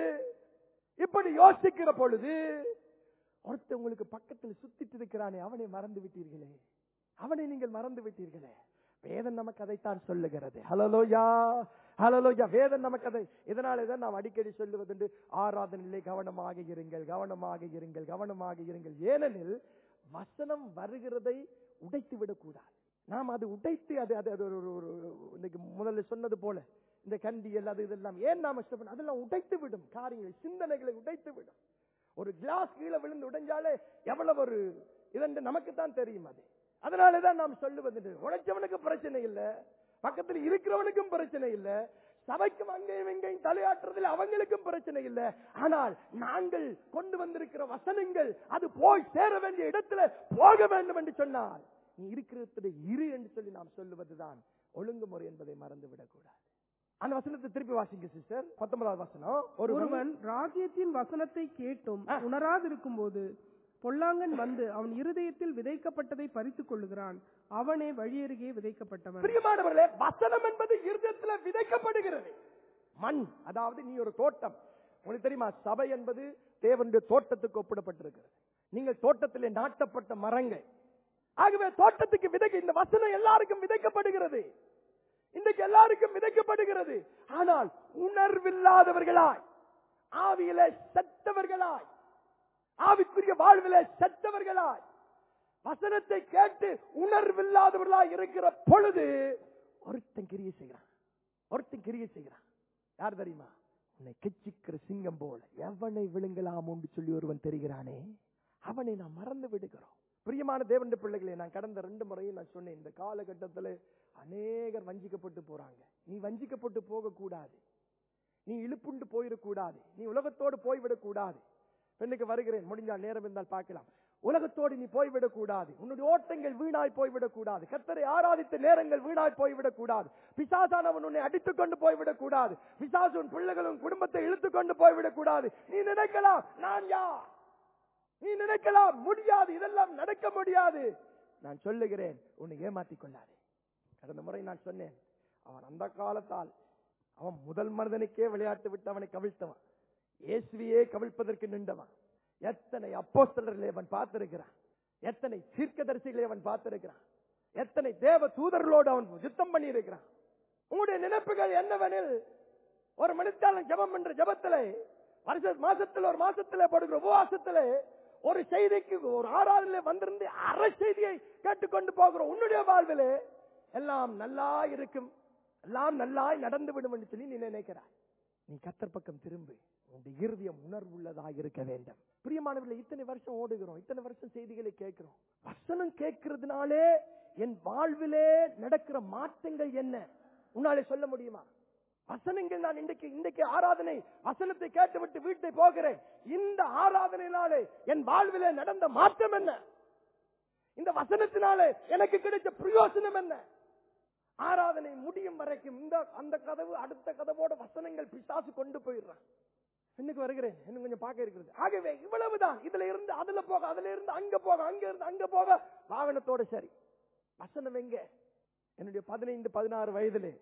இப்படி யோசிக்கிற பொழுது ஒருத்தன் உங்களுக்கு பக்கத்தில் சுத்திட்டு இருக்கிறானே அவனை மறந்து விட்டீர்களே அவனை நீங்கள் மறந்து விட்டீர்களே வேதம் நமக்கு அதைத்தான் சொல்லுகிறது ஹலலோயா ஹலலோயா வேதம் நமக்கு அதை இதனாலே தான் நாம் அடிக்கடி சொல்லுவதுண்டு ஆராதனையிலே கவனமாக இருங்கள் கவனமாக இருங்கள் கவனமாக இருங்கள் ஏனெனில் வசனம் வருகிறதை உடைத்து விடக்கூடாது நாம் அது உடைத்து அது அது அது ஒரு ஒரு- ஒரு இன்னைக்கு முதல்ல சொன்னது போல இந்த கண்டியல் அது இதெல்லாம் ஏன் நாம இஷ்டப்படும் அதெல்லாம் உடைத்து விடும் காரியங்களை சிந்தனைகளை உடைத்து விடும் ஒரு கிளாஸ் கீழே விழுந்து உடைஞ்சாலே எவ்வளவு ஒரு இதென்று நமக்கு தான் தெரியும் அது அதனாலதான் நாம் சொல்லுவது உழைச்சவனுக்கு பிரச்சனை இல்ல பக்கத்தில் இருக்கிறவனுக்கும் பிரச்சனை இல்ல சபைக்கும் அங்கேயும் இங்கேயும் தலையாட்டுறதுல அவங்களுக்கும் பிரச்சனை இல்ல ஆனால் நாங்கள் கொண்டு வந்திருக்கிற வசனங்கள் அது போய் சேர வேண்டிய இடத்துல போக வேண்டும் என்று சொன்னால் நீ இருக்கிறது இரு என்று சொல்லி நாம் சொல்லுவதுதான் ஒழுங்குமுறை என்பதை மறந்து விடக்கூடாது அந்த வசனத்தை திருப்பி வாசிங்க சிஸ்டர் பத்தொன்பதாவது வசனம் ஒருவன் ஒருவன் ராஜ்யத்தின் வசனத்தை கேட்டும் ஆ. உணராதிருக்கும் போது பொல்லாங்கன் வந்து அவன் இருதயத்தில் விதைக்கப்பட்டதை பறித்துக் கொள்ளுகிறான் அவனே வழியருகே விதைக்கப்பட்டவன் பிரியமானவர்களே வசனம் என்பது இருதயத்துல விதைக்கப்படுகிறது மண் அதாவது நீ ஒரு தோட்டம் உங்களுக்கு தெரியுமா சபை என்பது தேவனுடைய தோட்டத்துக்கு ஒப்பிடப்பட்டிருக்கிறது நீங்கள் தோட்டத்திலே நாட்டப்பட்ட மரங்கள் ஆகவே தோட்டத்துக்கு விதைக்க இந்த வசனம் எல்லாருக்கும் விதைக்கப்படுகிறது இன்றைக்கு எல்லாருக்கும் விதைக்கப்படுகிறது ஆனால் உணர்வில்லாதவர்களாய் ஆவியிலே செத்தவர்களாய் ஆவிக்குரிய வாழ்விலே செத்தவர்களாய் வசனத்தை கேட்டு உணர்வில்லாதவர்களாய் இருக்கிற பொழுது ஒருத்தன் கிரியை செய்கிறான் ஒருத்தன் கிரியை செய்கிறான் யார் தெரியுமா உன்னை கெச்சிக்கிற சிங்கம் போல எவனை விழுங்கலாம் என்று சொல்லி ஒருவன் தெரிகிறானே அவனை நாம் மறந்து விடுகிறோம் பிரியமான தேவனுடைய பிள்ளைகளே நான் கடந்த ரெண்டு முறையும் நான் சொன்னேன் இந்த காலகட்டத்துல அநேகர் வஞ்சிக்கப்பட்டு போறாங்க நீ வஞ்சிக்கப்பட்டு போக கூடாது நீ இழுப்புண்டு போயிடக்கூடாது நீ உலகத்தோடு போய்விடக் கூடாது பெண்ணுக்கு வருகிறேன் முடிஞ்சால் நேரம் இருந்தால் பார்க்கலாம் உலகத்தோடு நீ போய்விடக் கூடாது உன்னுடைய ஓட்டங்கள் வீணாய் போய்விடக் கூடாது கத்தரை ஆராதித்த நேரங்கள் வீணாய் போய்விடக் கூடாது பிசாசானவன் உன்னை அடித்துக் கொண்டு போய்விடக் கூடாது பிசாசு உன் பிள்ளைகளும் குடும்பத்தை இழுத்துக் கொண்டு போய்விடக் கூடாது நீ நினைக்கலாம் நான் யார் நீ நினைக்கலாம் முடியாது இதெல்லாம் நடக்க முடியாது நான் சொல்லுகிறேன் உன்னை ஏமாத்திக் கொள்ளாதே கடந்த முறை நான் சொன்னேன் அவன் அந்த காலத்தால் அவன் முதல் மனிதனுக்கே விளையாட்டு விட்டு அவனை கவிழ்த்தவன் இயேசுவையே கவிழ்ப்பதற்கு நின்றவன் எத்தனை அப்போஸ்தலர்களை அவன் பார்த்திருக்கிறான் எத்தனை தீர்க்கதரிசிகளை அவன் பார்த்திருக்கிறான் எத்தனை தேவ தூதர்களோடு அவன் யுத்தம் பண்ணி இருக்கிறான் உங்களுடைய நினைப்புகள் என்னவெனில் ஒரு மனிதாளன் ஜெபம் என்ற ஜெபத்திலே வருஷ மாசத்துல ஒரு மாசத்துல படுகிற உபவாசத்துல ஒரு செய்திக்கு ஒரு ஆறாவதுல வந்திருந்து அரை செய்தியை கேட்டுக்கொண்டு போகிற உன்னுடைய வாழ்விலே எல்லாம் நல்லா இருக்கும் எல்லாம் நல்லாய் நடந்து விடும் என்று சொல்லி நீ நினைக்கிறாய் நீ கத்தர் பக்கம் திரும்பு உன்னுடைய இருதயம் உணர்வுள்ளதா இருக்க வேண்டும் பிரியமானவர்களே இத்தனை வருஷம் ஓடுகிறோம் இத்தனை வருஷம் செய்திகளை கேட்கிறோம் வசனம் கேட்கறதுனாலே என் வாழ்விலே நடக்கிற மாற்றங்கள் என்ன உன்னாலே சொல்ல முடியுமா வசனங்கள் நான் இன்றைக்கு இன்றைக்கு ஆராதனை வசனத்தை கேட்டுவிட்டு வீட்டை போகிறேன் இந்த ஆராதனையினாலே என் வாழ்விலே நடந்த மாற்றம் என்ன இந்த வசனத்தினாலே எனக்கு கிடைச்ச பிரயோசனம் என்ன ஆராதனை முடியும் வரைக்கும் இந்த அந்த கதவு அடுத்த கதவோட வசனங்கள் பிசாசு கொண்டு போயிடுறான் இன்னைக்கு வருகிறேன் இன்னும் கொஞ்சம் பார்க்க இருக்கிறது ஆகவே இவ்வளவுதான் இதுல இருந்து அதுல போக அதுல இருந்து அங்க போக அங்க இருந்து அங்க போக வாகனத்தோட சரி வசனம் எங்க என்னுடைய பதினைந்து பதினாறு வயதிலே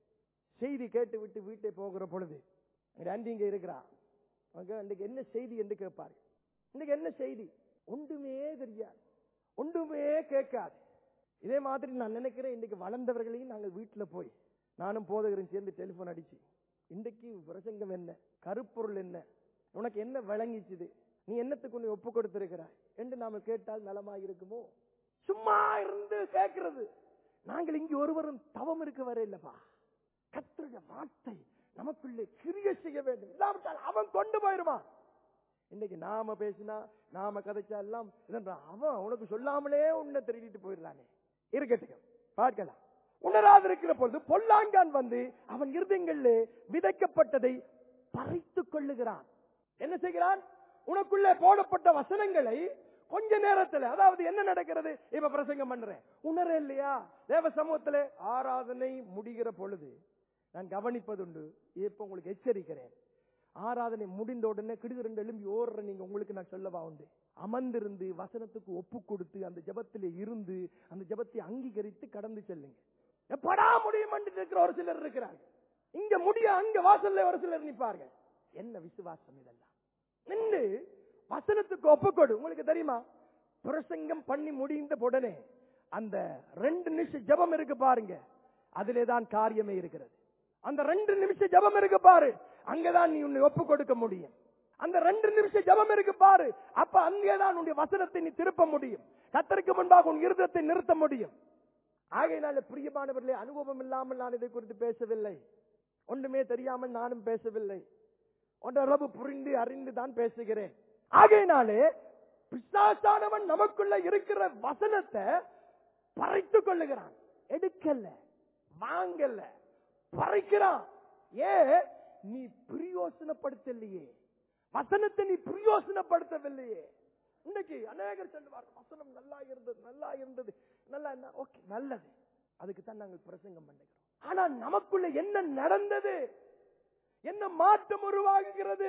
செய்தி கேட்டு விட்டு வீட்டை போகிற பொழுது எங்க ஆண்டி இங்க இருக்கிறா அவங்க இன்னைக்கு என்ன செய்தி என்று கேட்பாரு இன்னைக்கு என்ன செய்தி ஒன்றுமே தெரியாது ஒன்றுமே கேட்காது இதே மாதிரி நான் நினைக்கிறேன் இன்னைக்கு வளர்ந்தவர்களையும் நாங்கள் வீட்டுல போய் நானும் போதகரும் சேர்ந்து டெலிபோன் அடிச்சு இன்றைக்கு பிரசங்கம் என்ன கருப்பொருள் என்ன உனக்கு என்ன விளங்கிச்சுது நீ என்னத்துக்கு உன்னை ஒப்பு கொடுத்திருக்கிறாய் என்று நாம கேட்டால் நலமாக இருக்குமோ சும்மா இருந்து கேட்கிறது நாங்கள் இங்கு ஒருவரும் தவம் இருக்க வர இல்லப்பா கத்தருடைய வார்த்தை நமக்குள்ளே கிரிய செய்ய வேண்டும் இல்லாவிட்டால் அவன் கொண்டு போயிருவான் இன்னைக்கு நாம பேசினா நாம கதைச்சா எல்லாம் இதன்றா, அவன் உனக்கு சொல்லாமலே உன்னை திருடிட்டு போயிடலானே இருக்கட்டும் பார்க்கலாம் உணராது இருக்கிற பொழுது பொல்லாங்கான் வந்து அவன் இருதயங்களில் விதைக்கப்பட்டதை பறித்துக் கொள்ளுகிறான் என்ன செய்கிறான் உனக்குள்ளே போடப்பட்ட வசனங்களை கொஞ்ச நேரத்துல அதாவது என்ன நடக்கிறது இப்ப பிரசங்கம் பண்றேன் உணர இல்லையா தேவ சமூகத்திலே ஆராதனை முடிகிற பொழுது நான் கவனிப்பதுண்டு இப்ப உங்களுக்கு எச்சரிக்கிறேன் ஆராதனை முடிந்த உடனே கிடுகிரண்டு எழும்பி ஓடுற நீங்க உங்களுக்கு நான் சொல்லவா உண்டு அமர்ந்திருந்து வசனத்துக்கு ஒப்பு கொடுத்து அந்த ஜெபத்திலே இருந்து அந்த ஜெபத்தை அங்கீகரித்து கடந்து செல்லுங்க எப்படா முடியும் இருக்கிற ஒரு சிலர் இருக்கிறாங்க இங்க முடிய அங்க வாசல்ல ஒரு சிலர் நிப்பார்கள் என்ன விசுவாசம் இதெல்லாம் நின்று வசனத்துக்கு ஒப்புக்கொடு உங்களுக்கு தெரியுமா பிரசங்கம் பண்ணி முடிந்த உடனே அந்த ரெண்டு நிமிஷம் ஜெபம் இருக்கு பாருங்க அதிலே தான் காரியமே இருக்கிறது அந்த ரெண்டு நிமிஷம் ஜெபம் இருக்கு பாரு அங்கதான் நீ உன்னை ஒப்பு கொடுக்க முடியும் அந்த ரெண்டு நிமிஷம் ஜெபம் இருக்கு பாரு அப்ப அங்கேதான் உன்னுடைய வசனத்தை நீ திருப்ப முடியும் கத்தருக்கு முன்பாக உன் இருதத்தை நிறுத்த முடியும் ஆகையினால பிரியமானவர்களே அனுபவம் இல்லாமல் நான் இதை குறித்து பேசவில்லை ஒன்றுமே தெரியாமல் நானும் பேசவில்லை ஒன்றளவு புரிந்து அறிந்து தான் பேசுகிறேன் ஆகையினாலே பிசாசானவன் நமக்குள்ள இருக்கிற வசனத்தை பறைத்துக் கொள்ளுகிறான் எடுக்கல வாங்கல பறைக்கிறான் ஏ நீ பிரயோசனப்படுத்தலையே வசனத்தை நீ பிரயோசனப்படுத்தவில்லையே இன்னைக்கு அநேகர் சொல்லுவார் வசனம் நல்லா இருந்தது நல்லா இருந்தது நல்லா என்ன ஓகே நல்லது அதுக்கு தான் நாங்கள் பிரசங்கம் பண்ணுகிறோம் ஆனா நமக்குள்ள என்ன நடந்தது என்ன மாற்றம் உருவாகுகிறது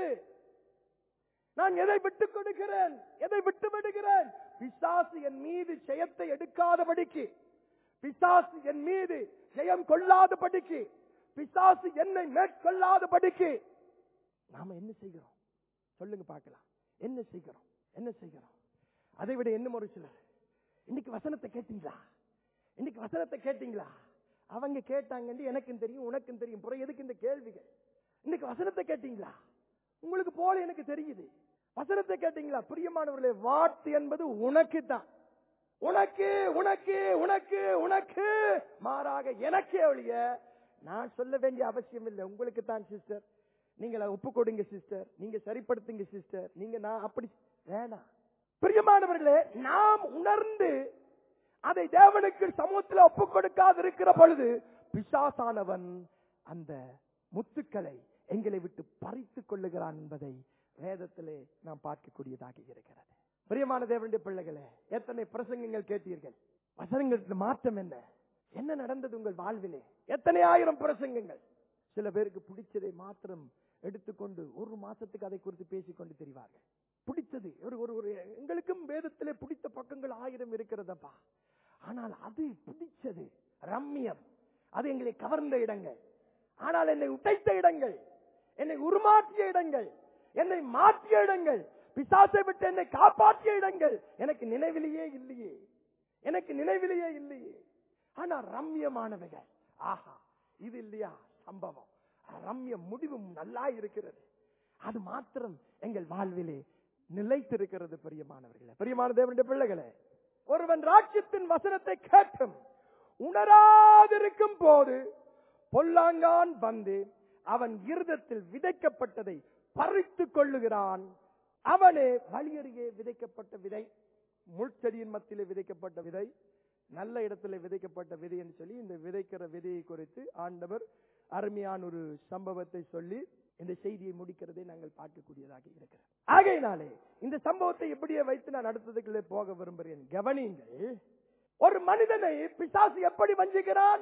நான் எதை விட்டுக் கொடுக்கிறேன் எதை விட்டு விடுகிறேன் பிசாசு என் மீது ஜெயத்தை எடுக்காதபடிக்கு பிசாசு என் மீது ஜெயம் கொள்ளாதபடிக்கு பிசாசு என்னை மேற்கொள்ளாதபடிக்கு நாம என்ன செய்கிறோம் சொல்லுங்க பார்க்கலாம் என்ன செய்கிறோம் என்ன செய்கிறோம் அதை விட என்ன ஒரு சிலர் இன்னைக்கு வசனத்தை கேட்டீங்களா இன்னைக்கு வசனத்தை கேட்டீங்களா அவங்க கேட்டாங்கன்னு எனக்கும் தெரியும் உனக்கும் தெரியும் புற எதுக்கு இந்த கேள்விகள் இன்னைக்கு வசனத்தை கேட்டீங்களா உங்களுக்கு போல எனக்கு தெரியுது வசனத்தை கேட்டீங்களா பிரியமானவர்களே வார்த்தை என்பது உனக்கு தான் உனக்கு உனக்கு உனக்கு உனக்கு மாறாக எனக்கே ஒழிய நான் சொல்ல வேண்டிய அவசியம் இல்லை உங்களுக்கு தான் சிஸ்டர் நீங்க ஒப்பு கொடுங்க சிஸ்டர் நீங்க சரிப்படுத்துங்க சிஸ்டர் நீங்க நான் அப்படி வேணாம் பிரியமானவர்களே நாம் உணர்ந்து அதை தேவனுக்கு சமூகத்தில் ஒப்பு கொடுக்காது இருக்கிற பொழுது பிசாசானவன் அந்த முத்துக்களை எங்களை விட்டு பறித்துக் கொள்ளுகிறான் என்பதை வேதத்திலே நாம் பார்க்கக்கூடியதாக இருக்கிறது பிரியமான தேவனுடைய பிள்ளைகளே எத்தனை பிரசங்கங்கள் கேட்டீர்கள் வசனங்களுக்கு மாற்றம் என்ன என்ன நடந்தது உங்கள் வாழ்விலே எத்தனை ஆயிரம் பிரசங்கங்கள் சில பேருக்கு பிடிச்சதை மாத்திரம் எடுத்துக்கொண்டு ஒரு மாசத்துக்கு அதை குறித்து பேசிக்கொண்டு தெரிவார்கள் பிடிச்சது ஒரு ஒரு ஒரு எங்களுக்கும் வேதத்திலே பிடித்த பக்கங்கள் ஆயிரம் இருக்கிறதப்பா ஆனால் அது பிடிச்சது ரம்மியம் அது எங்களை கவர்ந்த இடங்கள் ஆனால் என்னை உடைத்த இடங்கள் என்னை உருமாற்றிய இடங்கள் என்னை மாற்றிய இடங்கள் பிசாசை விட்டு என்னை காப்பாற்றிய இடங்கள் எனக்கு நினைவிலேயே இல்லையே எனக்கு நினைவிலேயே இல்லையே ஆனா ரம்யமானவைகள் ஆஹா இது இல்லையா சம்பவம் ரம்ய முடிவும் நல்லா இருக்கிறது அது மாத்திரம் எங்கள் வாழ்விலே நிலைத்திருக்கிறது பிரியமானவர்களே பிரியமான தேவனுடைய பிள்ளைகளே ஒருவன் ராட்சியத்தின் வசனத்தை கேட்டும் உணராதிருக்கும் போது பொல்லாங்கான் வந்து அவன் இருதத்தில் விதைக்கப்பட்டதை பறித்துக் கொள்ளுகிறான் அவனே வழியருகே விதைக்கப்பட்ட விதை முள்செடியின் மத்தியிலே விதைக்கப்பட்ட விதை நல்ல இடத்துல விதைக்கப்பட்ட விதை என்று சொல்லி இந்த விதைக்கிற விதையை குறித்து ஆண்டவர் அருமையான ஒரு சம்பவத்தை சொல்லி இந்த செய்தியை முடிக்கிறதை நாங்கள் பார்க்கக்கூடியதாக இருக்கிறது ஆகையினாலே இந்த சம்பவத்தை எப்படியே வைத்து நான் அடுத்ததுக்குள்ளே போக விரும்புகிறேன் கவனியுங்கள் ஒரு மனிதனை பிசாசு எப்படி வஞ்சிக்கிறான்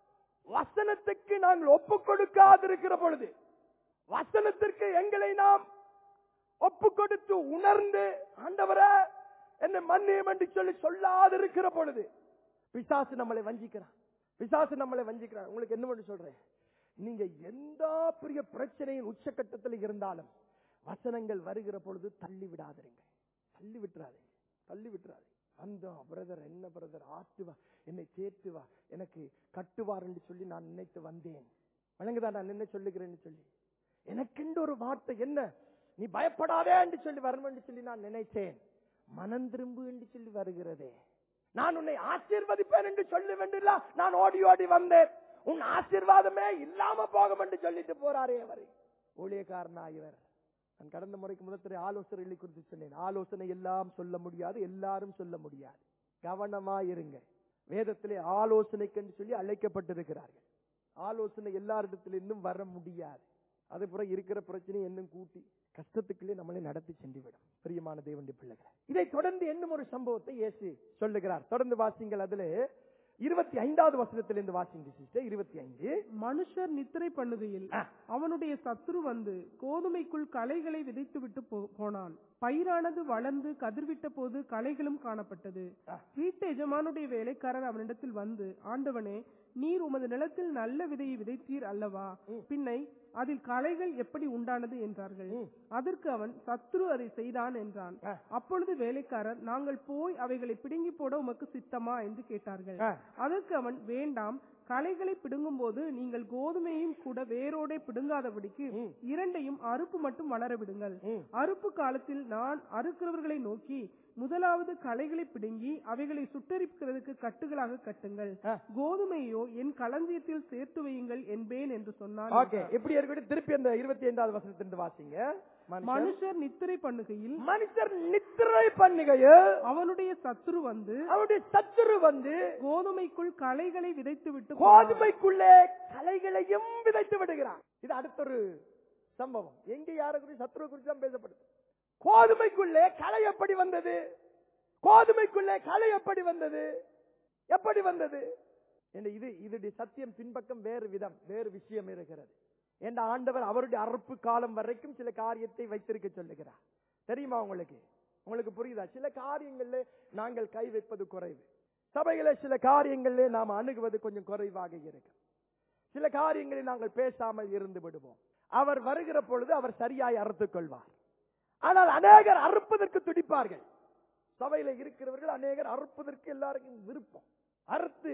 வசனத்துக்கு நாங்கள் ஒப்பு கொடுக்காதிருக்கிற பொழுது வசனத்திற்கு எங்களை நாம் ஒப்பு கொடுத்து உணர்ந்து ஆண்டவரே என்னை மன்னியம் என்று சொல்லி சொல்லாதிருக்கிற பொழுது பிசாசு நம்மளை வஞ்சிக்கிறான் பிசாசு நம்மளை வஞ்சிக்கிறான் உங்களுக்கு என்ன பண்ணி சொல்றேன் நீங்க எந்த பெரிய பிரச்சனையின் உச்சக்கட்டத்தில் இருந்தாலும் வசனங்கள் வருகிற பொழுது தள்ளி விடாதீங்க தள்ளி விட்டுறாதீங்க தள்ளி விட்டுறாதீங்க அந்த பிரதர் என்ன பிரதர் ஆட்டுவா என்னை தேற்றுவா எனக்கு கட்டுவார் என்று சொல்லி நான் நினைத்து வந்தேன் வழங்குதா நான் என்ன சொல்லுகிறேன்னு சொல்லி எனக்கென்று ஒரு வார்த்தை என்ன நீ பயப்படாதே என்று சொல்லி வரணும் என்று சொல்லி நான் நினைத்தேன் மனம் திரும்பு என்று சொல்லி வருகிறதே நான் உன்னை ஆசீர்வதிப்பேன் என்று சொல்லி வேண்டிய நான் ஓடி ஓடி வந்தேன் உன் ஆசீர்வாதமே இல்லாம போகும் என்று சொல்லிட்டு போறாரே அவரை ஊழியக்காரனா இவர் நான் கடந்த முறைக்கு முதல் ஆலோசனைகளை குறித்து சொன்னேன் ஆலோசனை எல்லாம் சொல்ல முடியாது எல்லாரும் சொல்ல முடியாது கவனமா இருங்க வேதத்திலே ஆலோசனைக்கு சொல்லி அழைக்கப்பட்டிருக்கிறார்கள் ஆலோசனை எல்லாரிடத்திலிருந்தும் வர முடியாது அது பிறகு இருக்கிற பிரச்சனை இன்னும் கூட்டி கஷ்டத்துக்குள்ளே நம்மளை நடத்தி சென்றுவிடும் பிரியமான தேவனுடைய பிள்ளைகளை இதை தொடர்ந்து இன்னும் ஒரு சம்பவத்தை இயேசு சொல்லுகிறார் தொடர்ந்து வாசிங்கள் அதுல இருபத்தி ஐந்தாவது வசனத்திலிருந்து வாசிங்க சிஸ்டர் இருபத்தி ஐந்து மனுஷர் நித்திரை பண்ணுகையில் ஆ. அவனுடைய சத்துரு வந்து கோதுமைக்குள் களைகளை விதைத்து விட்டு போ- போனான் பயிரானது வளர்ந்து கதிர்விட்ட போது களைகளும் காணப்பட்டது ஆ. வீட்டு எஜமானுடைய வேலைக்காரர் அவனிடத்தில் வந்து ஆண்டவனே நீர் உமது நிலத்தில் நல்ல விதையை விதைத்தீர் அல்லவா ம். பின்னை அதில் களைகள் எப்படி உண்டானது என்றார்கள் ம். அதற்கு அவன் சத்துரு அதை செய்தான் என்றான் ஆ. அப்பொழுது வேலைக்காரர் நாங்கள் போய் அவைகளை பிடுங்கி போட உமக்கு சித்தமா என்று கேட்டார்கள் ஆ. அதற்கு அவன் வேண்டாம் களைகளை பிடுங்கும் போது நீங்கள் கோதுமையும் கூட வேரோடே பிடுங்காதபடிக்கு ம். இரண்டையும் அறுப்பு மட்டும் வளர விடுங்கள் ம். அறுப்பு காலத்தில் நான் அறுக்கிறவர்களை நோக்கி முதலாவது களைகளை பிடுங்கி அவைகளை சுட்டரிக்கிறதுக்கு கட்டுகளாக கட்டுங்கள் ஆ. கோதுமையோ என் களஞ்சியத்தில் சேர்த்து வையுங்கள் என்பேன் என்று சொன்னான் ஓகே எப்படி இருக்கட்டும் திருப்பி அந்த இருபத்தி ஐந்தாவது வசனத்திலிருந்து வாசிங்க மனுஷன் மனுஷர் நித்திரை பண்ணுகையில் மனுஷர் நித்திரை பண்ணுகையில் அவனுடைய சத்துரு வந்து அவருடைய சத்துரு வந்து கோதுமைக்குள் களைகளை விதைத்து விட்டு போனான். கோதுமைக்குள்ளே கலைகளையும் விதைத்து விடுகிறான் இது அடுத்த ஒரு சம்பவம் எங்க யார குறித்து சத்துரு குறித்து தான் பேசப்படுது கோதுமைக்குள்ளே களை எப்படி வந்தது கோதுமைக்குள்ளே களை எப்படி வந்தது எப்படி வந்தது என்று இது இதுடைய சத்தியம் பின்பக்கம் வேறு விதம் வேறு விஷயம் இருக்கிறது என்ற ஆண்டவர் அவருடைய அறுப்பு காலம் வரைக்கும் சில காரியத்தை வைத்திருக்க சொல்லுகிறார் தெரியுமா உங்களுக்கு உங்களுக்கு புரியுதா சில காரியங்கள்ல நாங்கள் கை வைப்பது குறைவு சபைகளை சில காரியங்களிலே நாம் அணுகுவது கொஞ்சம் குறைவாக இருக்கும் சில காரியங்களில் நாங்கள் பேசாமல் இருந்து விடுவோம் அவர் வருகிற பொழுது அவர் சரியாய் அறுத்துக் கொள்வார் ஆனால் அநேகர் அறுப்பதற்கு துடிப்பார்கள் சபையில இருக்கிறவர்கள் அநேகர் அறுப்பதற்கு எல்லாருக்கும் விருப்பம் அறுத்து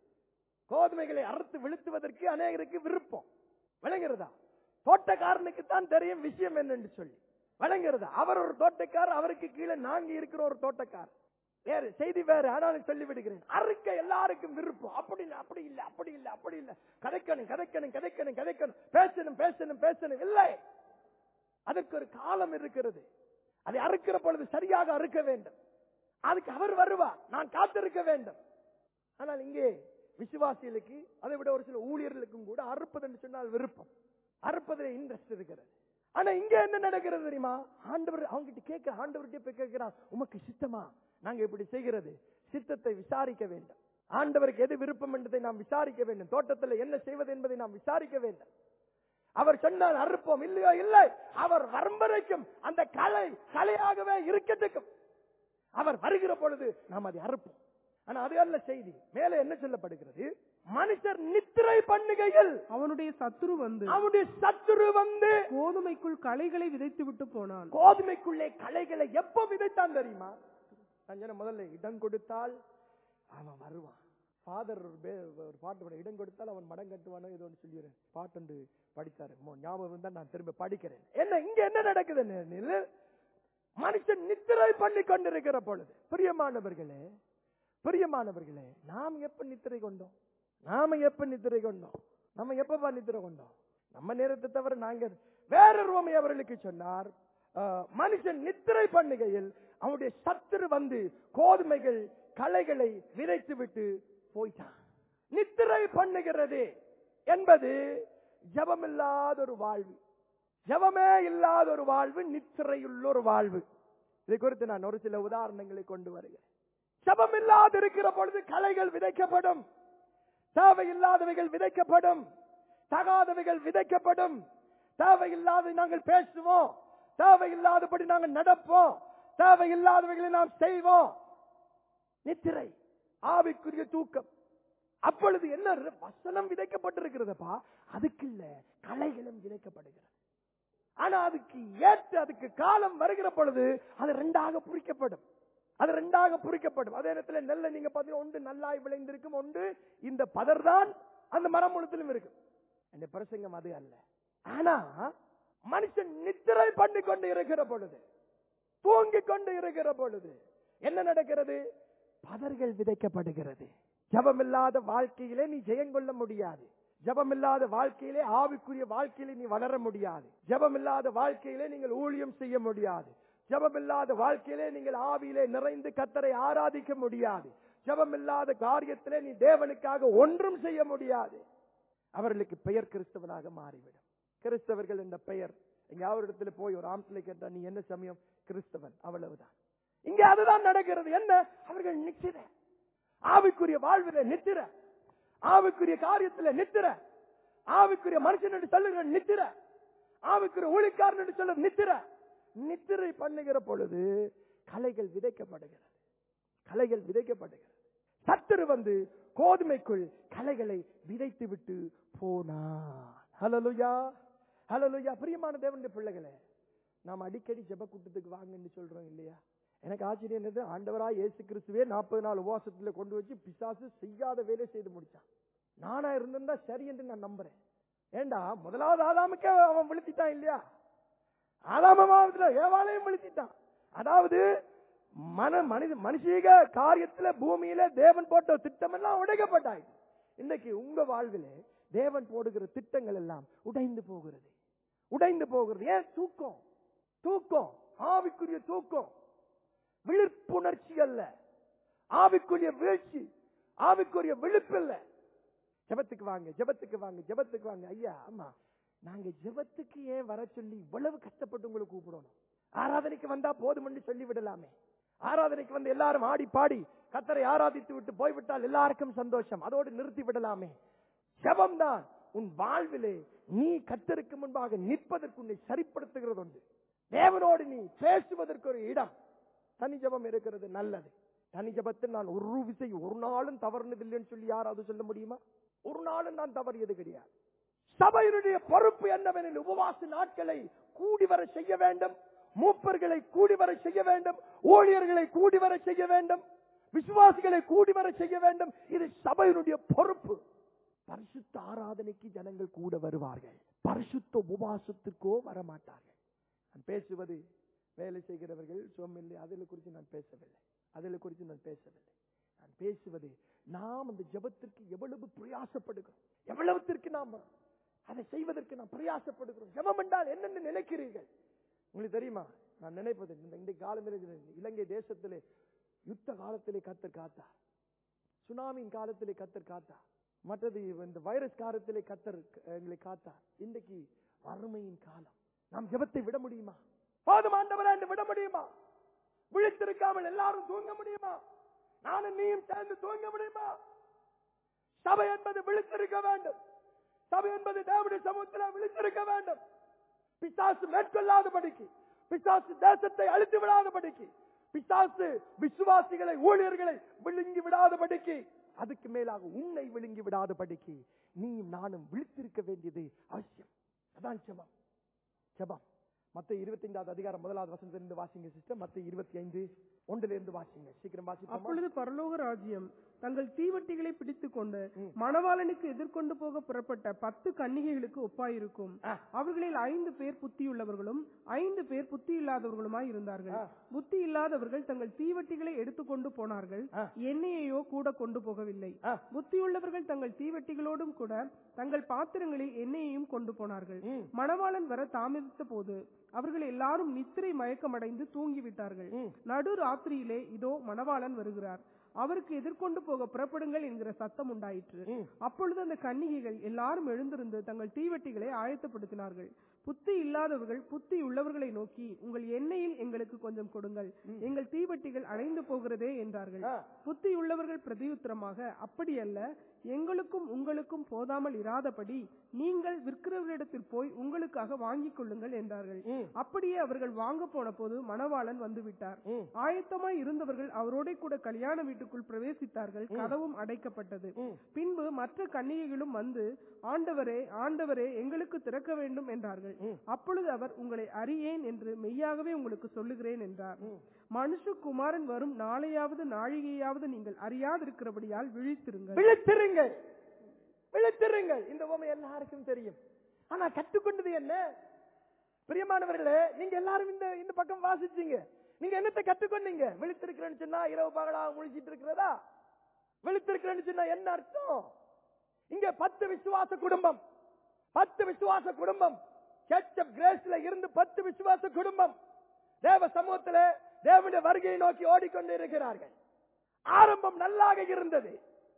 கோதுமைகளை அறுத்து விழுத்துவதற்கு அநேகருக்கு விருப்பம் விளங்குறதா தோட்டக்காரனுக்கு தான் தெரியும் விஷயம் என்னன்னு சொல்லி விளங்குறதா அவர் ஒரு தோட்டக்காரர் அவருக்கு கீழே நாங்க இருக்கிற ஒரு தோட்டக்காரர் வேறு செய்தி வேறு ஆனாலும் சொல்லி விடுகிறேன் அறுக்க எல்லாருக்கும் விருப்பம் அப்படி இல்ல அப்படி இல்ல அப்படி இல்ல அப்படி இல்ல கதைக்கணும் கதைக்கணும் கதைக்கணும் கதைக்கணும் பேசணும் பேசணும் பேசணும் இல்லை அதுக்கு ஒரு காலம் இருக்கிறது அதை அறுக்கிற பொழுது சரியாக அறுக்க வேண்டும் அதுக்கு அவர் வருவார் நான் காத்திருக்க வேண்டும் ஆனால் இங்கே விசுவாசிகளுக்கு அதை விட ஒரு சில ஊழியர்களுக்கும் கூட அறுப்பது என்று சொன்னால் விருப்பம் அறுப்பதில் இன்ட்ரெஸ்ட் இருக்கிறது ஆனா இங்க என்ன நடக்கிறது தெரியுமா ஆண்டவர் அவங்ககிட்ட கேட்க ஆண்டவர்கிட்ட போய் கேட்கிறான் உமக்கு சித்தமா நாங்க இப்படி செய்கிறது சித்தத்தை விசாரிக்க வேண்டும் ஆண்டவருக்கு எது விருப்பம் என்பதை நாம் விசாரிக்க வேண்டும் தோட்டத்தில் என்ன செய்வது என்பதை நாம் விசாரிக்க வேண்டும் அவர் சொன்னால் அறுப்போம் இல்லையோ இல்லை அவர் வரும் வரைக்கும் அந்த கலை கலையாகவே இருக்கட்டும் அவர் வருகிற பொழுது நாம் அதை அறுப்போம் ஆனா அது அல்ல செய்தி மேலே என்ன சொல்லப்படுகிறது மனுஷர் நித்திரை பண்ணுகையில் அவனுடைய சத்துரு வந்து அவனுடைய சத்துரு வந்து கோதுமைக்குள் களைகளை விதைத்து விட்டு போனான் கோதுமைக்குள்ளே களைகளை எப்ப விதைத்தான் தெரியுமா நான் சொன்ன முதல்ல இடம் கொடுத்தால் அவன் வருவான் ஃபாதர் ஒரு பே- ஒரு பாட்டு பாட இடம் கொடுத்தால் அவன் மடம் கட்டுவானோ ஏதோ ஒன்று சொல்லிடுறேன் பாட்டு படித்தாரு மோ- ஞாபகம் இருந்தா நான் திரும்ப படிக்கிறேன் என்ன இங்க என்ன நடக்குது நில்லு. மனுஷன் நித்திரை பண்ணி கொண்டிருக்கிற பொழுது பிரியமானவர்களே பிரியமானவர்களே நாம் எப்ப நித்திரை கொண்டோம் நாம எப்ப நித்திரை கொண்டோம் நம்ம எப்பப்பா நித்திரை கொண்டோம் நம்ம நேரத்தை தவிர நாங்க வேறொரு உவமை அவர்களுக்கு சொன்னார் அஹ், மனுஷன் நித்திரை பண்ணுகையில் அவனுடைய சத்துரு வந்து கோதுமைகள் களைகளை விதைத்து விட்டு போயிட்டான் நித்திரை பண்ணுகிறது என்பது ஜபமில்லாத ஒரு வாழ்வு ஜபமே இல்லாத ஒரு வாழ்வு நித்திரையுள்ள ஒரு வாழ்வு இதை குறித்து நான் ஒரு சில உதாரணங்களை கொண்டு வருகிறேன் ஜபம் இல்லாது இருக்கிற பொழுது களைகள் விதைக்கப்படும் தேவையில்லாதவைகள் விதைக்கப்படும் தகாதவைகள் விதைக்கப்படும் தேவையில்லாத நாங்கள் பேசுவோம் தேவையில்லாதபடி நாங்கள் நடப்போம் தேவையில்லாதவைகளை நாம் செய்வோம் நித்திரை ஆவிக்குரிய தூக்கம் அப்பொழுது என்ன வசனம் விதைக்கப்பட்டிருக்கிறதப்பா அதுக்கு இல்ல கலைகளும் விதைக்கப்படுகிறது ஆனா அதுக்கு ஏற்ற அதுக்கு காலம் வருகிற பொழுது அது ரெண்டாக புரிக்கப்படும் அது ரெண்டாக புரிக்கப்படும் அதே நேரத்துல நெல்ல நீங்க பாத்தீங்கன்னா ஒன்று நல்லாய் விளைந்திருக்கும் ஒன்று இந்த பதர்தான் அந்த மரம் முழுத்திலும் இருக்கும் இந்த பிரசங்கம் அது அல்ல ஆனா மனுஷன் நித்திரை பண்ணி கொண்டு இருக்கிற பொழுது தூங்கிக் கொண்டு இருக்கிற பொழுது என்ன நடக்கிறது பதர்கள் விதைக்கப்படுகிறது ஜபமில்லாத வாழ்க்கையிலே நீ ஜெயங்கொள்ள முடியாது ஜபமில்லாத வாழ்க்கையிலே ஆவிக்குரிய வாழ்க்கையிலே நீ வளர முடியாது ஜபமில்லாத வாழ்க்கையிலே நீங்கள் ஊழியம் செய்ய முடியாது ஜபமில்லாத வாழ்க்கையிலே நீங்கள் ஆவியிலே நிறைந்து கத்தரை ஆராதிக்க முடியாது ஜபமில்லாத காரியத்திலே நீ தேவனுக்காக ஒன்றும் செய்ய முடியாது அவர்களுக்கு பெயர் கிறிஸ்தவனாக மாறிவிடும் கிறிஸ்தவர்கள் என்ற பெயர் எங்கேயாவது இடத்துல போய் ஒரு ஆம்சிலை கேட்டா நீ என்ன சமயம் கிறிஸ்தவன் அவ்வளவுதான் இங்க அதுதான் நடக்கிறது என்ன அவர்கள் நித்திர ஆவிக்குரிய வாழ்வில நித்திர ஆவிக்குரிய காரியத்துல நித்திர ஆவிக்குரிய மனுஷன் என்று சொல்லுகிற நித்திர ஆவிக்குரிய ஊழிக்காரன் என்று சொல்ல நித்திர நித்திரை பண்ணுகிற பொழுது கலைகள் விதைக்கப்படுகிறது கலைகள் விதைக்கப்படுகிறது சத்துரு வந்து கோதுமைக்குள் கலைகளை விதைத்து விட்டு போனான் ஹலலுயா ஹலலுயா பிரியமான தேவனுடைய பிள்ளைகளே நாம் அடிக்கடி ஜெப கூட்டத்துக்கு வாங்கன்னு சொல்றோம் இல்லையா எனக்கு ஆச்சரியம் என்னது ஆண்டவரா இயேசு கிறிஸ்துவே நாற்பது நாள் உபவாசத்துல கொண்டு வச்சு பிசாசு செய்யாத வேலை செய்து முடிச்சான் நானா இருந்திருந்தா சரி என்று நான் நம்புறேன் ஏண்டா முதலாவது ஆதாமுக்கே அவன் விழுத்திட்டான் இல்லையா ஆதாமமாவதுல ஏவாளையும் விழுத்திட்டான் அதாவது மன மனித மனுஷீக காரியத்துல பூமியில தேவன் போட்ட திட்டம் எல்லாம் உடைக்கப்பட்டாய் இன்னைக்கு உங்க வாழ்விலே தேவன் போடுகிற திட்டங்கள் எல்லாம் உடைந்து போகிறது உடைந்து போகிறது ஏன் தூக்கம் தூக்கம் ஆவிக்குரிய தூக்கம் விழிப்புணர்ச்சி அல்ல ஆவிக்குரிய வீழ்ச்சி ஆவிக்குரிய விழிப்பு இல்ல ஜெபத்துக்கு வாங்க ஜெபத்துக்கு வாங்க ஜெபத்துக்கு வாங்க ஐயா ஆமா நாங்க ஜெபத்துக்கு ஏன் வர சொல்லி இவ்வளவு கஷ்டப்பட்டு உங்களை கூப்பிடணும் ஆராதனைக்கு வந்தா போதும்னு சொல்லி விடலாமே ஆராதனைக்கு வந்து எல்லாரும் ஆடி பாடி கத்தரை ஆராதித்து விட்டு போய்விட்டால் எல்லாருக்கும் சந்தோஷம் அதோடு நிறுத்தி விடலாமே ஜெபம்தான் உன் வாழ்விலே நீ கத்தருக்கு முன்பாக நிற்பதற்கு உன்னை சரிப்படுத்துகிறது உண்டு தேவனோடு நீ பேசுவதற்கு ஒரு இடம் தனி ஜெபம் இருக்கிறது நல்லது தனி ஜெபத்தில் நான் ஒரு விசை ஒரு நாளும் தவறுனதில்லைன்னு சொல்லி யாராவது சொல்ல முடியுமா ஒரு நாளும் நான் தவறியது கிடையாது சபையினுடைய பொறுப்பு என்னவெனில் உபவாச நாட்களை கூடி வர செய்ய வேண்டும் மூப்பர்களை கூடி வர செய்ய வேண்டும் ஊழியர்களை கூடி வர செய்ய வேண்டும் விசுவாசிகளை கூடி வர செய்ய வேண்டும் இது சபையினுடைய பொறுப்பு பரிசுத்த ஆராதனைக்கு ஜனங்கள் கூட வருவார்கள் பரிசுத்த உபவாசத்துக்கோ வரமாட்டார்கள் நான் பேசுவது வேலை செய்கிறவர்கள் சோமில்லை அதில் குறித்து நான் பேசவில்லை அதில் குறித்து நான் பேசவில்லை நான் பேசுவது நாம் அந்த ஜெபத்திற்கு எவ்வளவு பிரயாசப்படுகிறோம் எவ்வளவுத்திற்கு நாம் அதை செய்வதற்கு நாம் பிரயாசப்படுகிறோம் ஜெபம் என்றால் என்னென்னு நினைக்கிறீர்கள் உங்களுக்கு தெரியுமா நான் நினைப்பது இந்த இந்த காலத்தில் இலங்கை தேசத்திலே யுத்த காலத்திலே கத்தர் காத்தார் சுனாமியின் காலத்திலே கத்தர் காத்தார் மற்றது இந்த வைரஸ் காலத்திலே கத்தர் எங்களை காத்தார் இன்றைக்கு வறுமையின் காலம் நாம் ஜெபத்தை விட முடியுமா போதும் ஆண்டவரே என்று விட முடியுமா விழித்திருக்காமல் எல்லாரும் தூங்க முடியுமா நானும் நீயும் சேர்ந்து தூங்க முடியுமா சபை என்பது விழித்திருக்க வேண்டும் சபை என்பது தேவனுடைய சமூகத்தில் விழித்திருக்க வேண்டும் பிசாசு மேற்கொள்ளாதபடிக்கு பிசாசு தேசத்தை அழித்து விடாதபடிக்கு பிசாசு விசுவாசிகளை ஊழியர்களை விழுங்கி விடாதபடிக்கு அதுக்கு மேலாக உன்னை விழுங்கி விடாதபடிக்கு நீ நானும் விழித்திருக்க வேண்டியது அவசியம் அதான் ஜெபம் ஜெபம் மத்த இருபத்தி ஐந்தாவது அதிகாரம் முதலாவது வசனத்திலிருந்து வாசிங்க சிஸ்டர் மத்த இருபத்தி ஐந்து ஒன்றுல இருந்து வாசிங்க சீக்கிரம் வாசிப்போமா அப்பொழுது பரலோக ராஜ்யம் தங்கள் தீவட்டிகளை பிடித்துக் கொண்டு மணவாளனுக்கு எதிர்கொண்டு போக புறப்பட்ட பத்து கன்னிகைகளுக்கு ஒப்பாயிருக்கும் ஆ. அவர்களில் ஐந்து பேர் புத்தியுள்ளவர்களும் ஐந்து பேர் புத்தி இல்லாதவர்களுமாய் இருந்தார்கள் ஆ. புத்தி இல்லாதவர்கள் தங்கள் தீவட்டிகளை எடுத்துக்கொண்டு போனார்கள் ஆ. எண்ணெயையோ கூட கொண்டு போகவில்லை ஆ. புத்தியுள்ளவர்கள் தங்கள் தீவட்டிகளோடும் கூட தங்கள் பாத்திரங்களில் எண்ணெயையும் கொண்டு போனார்கள் ம். மணவாளன் வர தாமதித்த போது அவர்கள் எல்லாரும் நித்திரை மயக்கமடைந்து தூங்கிவிட்டார்கள் ம். நடு ராத்திரியிலே இதோ மணவாளன் வருகிறார் அவருக்கு எதிர்கொண்டு போக புறப்படுங்கள் என்கிற சத்தம் உண்டாயிற்று ம். அப்பொழுது அந்த கன்னிகைகள் எல்லாரும் எழுந்திருந்து தங்கள் தீவட்டிகளை ஆயத்தப்படுத்தினார்கள் புத்தி இல்லாதவர்கள் புத்தி உள்ளவர்களை நோக்கி உங்கள் எண்ணெயில் எங்களுக்கு கொஞ்சம் கொடுங்கள் எங்கள் தீவட்டிகள் அணைந்து போகிறதே என்றார்கள் ஆ. புத்தி உள்ளவர்கள் பிரதியுத்தரமாக அப்படியல்ல எங்களுக்கும் உங்களுக்கும் போதாமல் இராதபடி நீங்கள் விற்கிறவர்களிடத்தில் போய் உங்களுக்காக வாங்கிக் கொள்ளுங்கள் என்றார்கள் ம். அப்படியே அவர்கள் வாங்க போன போது மணவாளன் வந்துவிட்டார் ம். ஆயத்தமாய் இருந்தவர்கள் அவரோட கூட கல்யாண வீட்டுக்குள் பிரவேசித்தார்கள் கதவும் அடைக்கப்பட்டது ம். பின்பு மற்ற கன்னிகைகளும் வந்து ஆண்டவரே ஆண்டவரே எங்களுக்கு திறக்க வேண்டும் என்றார்கள் ம். அப்பொழுது அவர் உங்களை அறியேன் என்று மெய்யாகவே உங்களுக்கு சொல்லுகிறேன் என்றார் ம். மனுஷகுமாரன் வரும் நாளையாவது நாழிகையாவது நீங்கள் அறியாதிருக்கிறபடியால் விழித்திருங்கள் விழித்திருங்கள் விழித்திருங்கள் இந்த உண்மை எல்லாருக்கும் தெரியும் ஆனா கற்றுக்கொண்டது என்ன பிரியமானவர்களே நீங்க எல்லாரும் இந்த இந்த பக்கம் வாசிச்சீங்க நீங்க என்னத்தை கற்றுக்கொண்டீங்க விழித்திருக்கிறேன்னு சொன்னா இரவு பகலா முழிச்சிட்டு இருக்கிறதா விழித்திருக்கிறேன்னு சொன்னா என்ன அர்த்தம் இங்க பத்து விசுவாச குடும்பம் பத்து விசுவாச குடும்பம் சர்ச் ஆஃப் கிரேஸ்ல இருந்து பத்து விசுவாச குடும்பம் தேவ சமூகத்துல தேவனுடைய வருகையை நோக்கி ஓடிக்கொண்டு இருக்கிறார்கள் ஆரம்பம் நல்லாக இருந்தது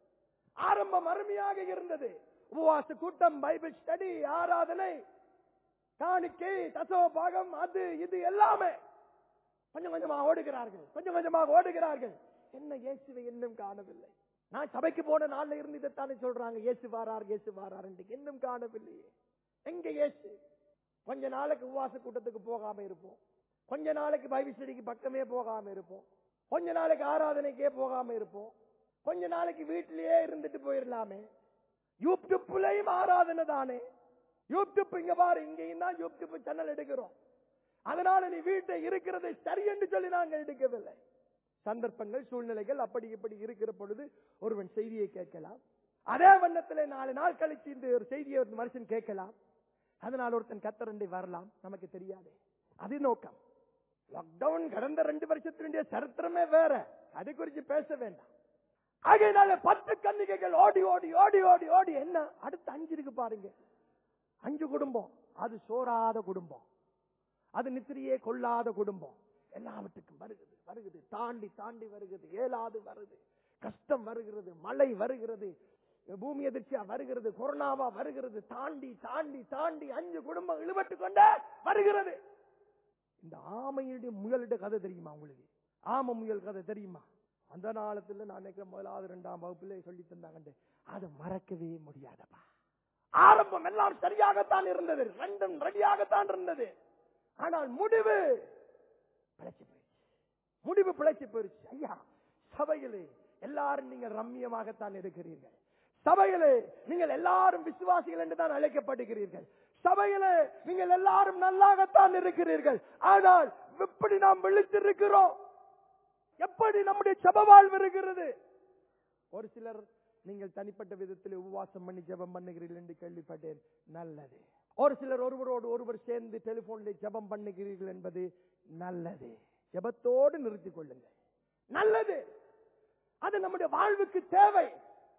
ஆரம்பம் அருமையாக இருந்தது உபவாச கூட்டம் பைபிள் ஸ்டடி ஆராதனை காணிக்கை தசவ பாகம் அது இது எல்லாமே கொஞ்சம் கொஞ்சமா ஓடுகிறார்கள் கொஞ்சம் கொஞ்சமாக ஓடுகிறார்கள் என்ன இயேசுவை இன்னும் காணவில்லை நான் சபைக்கு போன நாள்ல இருந்து இதைத்தானே சொல்றாங்க இயேசு வாரார் இயேசு வாரார் என்று இன்னும் காணவில்லையே எங்க இயேசு கொஞ்ச நாளைக்கு உபவாச கூட்டத்துக்கு போகாம இருப்போம் கொஞ்ச நாளைக்கு பைபிள் ஸ்டடிக்கு பக்கமே போகாம இருப்போம் கொஞ்ச நாளைக்கு ஆராதனைக்கே போகாம இருப்போம் கொஞ்ச நாளைக்கு வீட்டிலேயே இருந்துட்டு போயிடலாமே யூடியூப்லயும் ஆராதனை தானே யூடியூப் இங்க பாரு இங்கேயும் தான் யூடியூப் சேனல் எடுக்கிறோம் அதனால நீ வீட்டை இருக்கிறதை சரி என்று சொல்லி நாங்கள் எடுக்கவில்லை சந்தர்ப்பங்கள் சூழ்நிலைகள் அப்படி இப்படி இருக்கிற பொழுது ஒருவன் செய்தியை கேட்கலாம் அதே வண்ணத்துல நாலு நாள் கழிச்சு இந்த ஒரு செய்தியை ஒரு மனுஷன் கேட்கலாம் அதனால் ஒருத்தன் கத்தரண்டை வரலாம் நமக்கு தெரியாது அது நோக்கம் லாக்டவுன் கடந்த ரெண்டு வருஷத்தினுடைய சரித்திரமே வேற அது குறித்து பேச வேண்டாம் ஆகையினால பத்து கன்னிகைகள் ஓடி ஓடி ஓடி ஓடி ஓடி என்ன அடுத்து அஞ்சு இருக்கு பாருங்க அஞ்சு குடும்பம் அது சோறாத குடும்பம் அது நித்திரியே கொள்ளாத குடும்பம் எல்லாவற்றுக்கும் வருகிறது வருகிறது தாண்டி தாண்டி வருகிறது ஏழாது வருது கஷ்டம் வருகிறது மழை வருகிறது பூமி எதிர்ச்சியா வருகிறது கொரோனாவா வருகிறது தாண்டி தாண்டி தாண்டி அஞ்சு குடும்பம் இழுபட்டு கொண்டே வருகிறது இந்த ஆமையுடைய முயலுடைய கதை தெரியுமா உங்களுக்கு ஆமை முயல் கதை தெரியுமா அந்த நாளத்துல நான் நினைக்கிறேன் முதலாவது இரண்டாம் வகுப்புல சொல்லி தந்தாங்க அதை மறக்கவே முடியாதப்பா ஆரம்பம் எல்லாம் சரியாகத்தான் இருந்தது ரெண்டும் ரெடியாகத்தான் இருந்தது ஆனால் முடிவு பிழைச்சு போயிடுச்சு முடிவு பிழைச்சு போயிடுச்சு ஐயா சபையிலே எல்லாரும் நீங்கள் ரம்மியமாகத்தான் இருக்கிறீர்கள் சபையிலே நீங்கள் எல்லாரும் விசுவாசிகள் என்று தான் அழைக்கப்படுகிறீர்கள் சபையிலே நீங்கள் எல்லாரும் நல்லாகத்தான் இருக்கிறீர்கள் ஆனால் எப்படி நாம் விழித்திருக்கிறோம் எப்படி நம்முடைய சப வாழ்வு இருக்கிறது ஒரு சிலர் நீங்கள் தனிப்பட்ட விதத்தில் உபவாசம் பண்ணி ஜெபம் பண்ணுகிறீர்கள் என்று கேள்விப்பட்டேன் நல்லது ஒரு சிலர் ஒருவரோடு ஒருவர் சேர்ந்து டெலிபோன்ல ஜெபம் பண்ணுகிறீர்கள் என்பது நல்லது ஜெபத்தோடு நிறுத்திக் கொள்ளுங்கள் நல்லது அது நம்முடைய வாழ்வுக்கு தேவை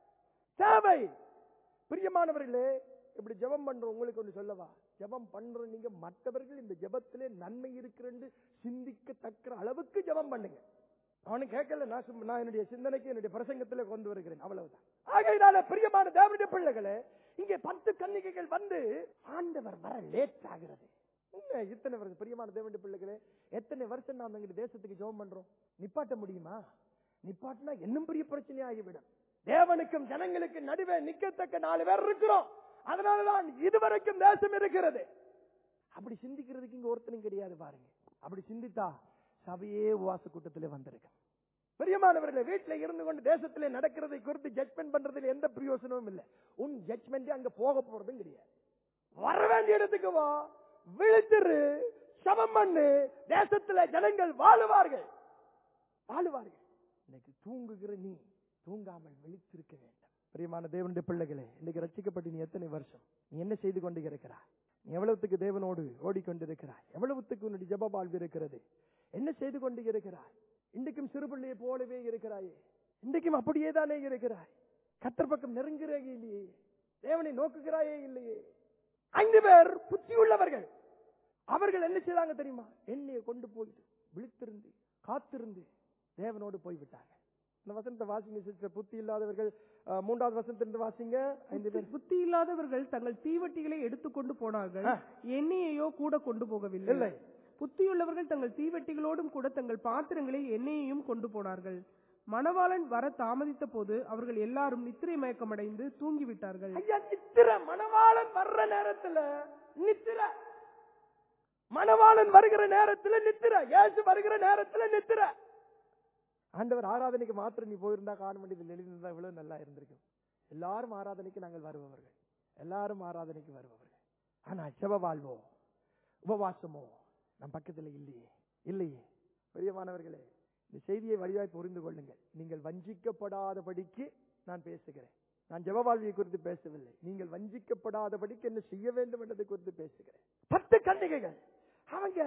தேவை பிரியமானவர்களே இப்படி ஜெபம் பண்ற உங்களுக்கு ஒன்று சொல்லவா ஜெபம் பண்ற நீங்க மற்றவர்கள் இந்த ஜெபத்திலே நன்மை இருக்கிறன்னு சிந்திக்கத்தக்க அளவுக்கு ஜெபம் பண்ணுங்க அவனுக்கு கேட்கல நான் சும்மா- நான் என்னுடைய சிந்தனைக்கு என்னுடைய பிரசங்கத்திலே கொண்டு வருகிறேன் அவ்வளவுதான் ஆகையினால பிரியமான தேவனுடைய பிள்ளைகளே இங்கே பத்து கன்னிகைகள் வந்து ஆண்டவர் வர லேட் ஆகிறது என்ன இத்தனை வருஷம் பிரியமான தேவனுடைய பிள்ளைகளே எத்தனை வருஷம் நாம் எங்க தேசத்துக்கு ஜெபம் பண்றோம் நிப்பாட்ட முடியுமா நிப்பாட்டினா இன்னும் பெரிய பிரச்சனை ஆகிவிடும் தேவனுக்கும் ஜனங்களுக்கு நடுவே நிக்கத்தக்க நாலு பேர் இருக்கிறோம் அதனாலதான் இதுவரைக்கும் தேசம் இருக்கிறது அப்படி சிந்திக்கிறதுக்கு இங்க ஒருத்தனும் கிடையாது பாருங்க அப்படி சிந்தித்தா சபையே உவாச கூட்டத்திலே வந்திருக்கு பிரியமானவர்களே வீட்டுல இருந்து கொண்டு தேசத்திலே நடக்கிறதை குறித்து ஜட்மெண்ட் பண்றதுல எந்த பிரயோசனமும் இல்லை உன் ஜட்மெண்ட் அங்க போக போறதும் கிடையாது வர வேண்டிய இடத்துக்கு வா விழித்திரு சப ஜெபம் பண்ணு தேசத்துல ஜனங்கள் வாழுவார்கள் வாழுவார்கள் இன்னைக்கு தூங்குகிற நீ தூங்காமல் விழித்திருக்க வேண்டும் பிரியமான தேவனுடைய பிள்ளைகளே இன்னைக்கு ரட்சிக்கப்பட்டு நீ எத்தனை வருஷம் நீ என்ன செய்து கொண்டு இருக்கிறாய் நீ எவ்வளவுத்துக்கு தேவனோடு ஓடிக்கொண்டிருக்கிறாய் எவ்வளவுத்துக்கு உன்னுடைய ஜெப வாழ்வு இருக்கிறது என்ன செய்து கொண்டு இருக்கிறாய் இன்றைக்கும் சிறுபிள்ளையை போலவே இருக்கிறாயே இன்றைக்கும் அப்படியே தானே இருக்கிறாய் கத்தர் பக்கம் நெருங்குறே இல்லையே தேவனை நோக்குகிறாயே இல்லையே ஐந்து பேர் புத்தி உள்ளவர்கள் அவர்கள் என்ன செய்தாங்க தெரியுமா எண்ணெயை கொண்டு போயிட்டு விழித்திருந்து காத்திருந்து தேவனோடு போய்விட்டாங்க இந்த வசனத்தை வாசிங்க சிஸ்டர் புத்தி இல்லாதவர்கள் அஹ், மூன்றாவது வசனத்திலிருந்து வாசிங்க ஐந்து பேர் புத்தி இல்லாதவர்கள் தங்கள் தீவட்டிகளை எடுத்துக்கொண்டு போனார்கள் ஆ. எண்ணெயையோ கூட கொண்டு போகவில்லை இல்லை புத்தியுள்ளவர்கள் தங்கள் தீவட்டிகளோடும் கூட தங்கள் பாத்திரங்களில் எண்ணெயையும் கொண்டு போனார்கள் மணவாளன் வர தாமதித்த போது அவர்கள் எல்லாரும் நித்திரை மயக்கமடைந்து தூங்கிவிட்டார்கள் ஐயா நித்திர மணவாளன் வர்ற நேரத்துல நித்திர மணவாளன் வருகிற நேரத்துல நித்திர இயேசு வருகிற நேரத்துல நித்திர ஆண்டவர் ஆராதனைக்கு மாத்திரம் நீ போயிருந்தா காண வேண்டியது எழுதியிருந்தா இவ்வளவு நல்லா இருந்திருக்கும் எல்லாரும் ஆராதனைக்கு நாங்கள் வருபவர்கள் எல்லாரும் ஆராதனைக்கு வருபவர்கள் ஆனா செவ வாழ்வோ உபவாசமோ நம் பக்கத்துல இல்லையே இல்லையே பெரியமானவர்களே இந்த செய்தியை வழியாய் புரிந்து கொள்ளுங்கள் நீங்கள் வஞ்சிக்கப்படாதபடிக்கு நான் பேசுகிறேன் நான் ஜெப வாழ்வியை குறித்து பேசவில்லை நீங்கள் வஞ்சிக்கப்படாதபடிக்கு என்ன செய்ய வேண்டும் என்பதை குறித்து பேசுகிறேன் பத்து கன்னிகைகள் அவங்க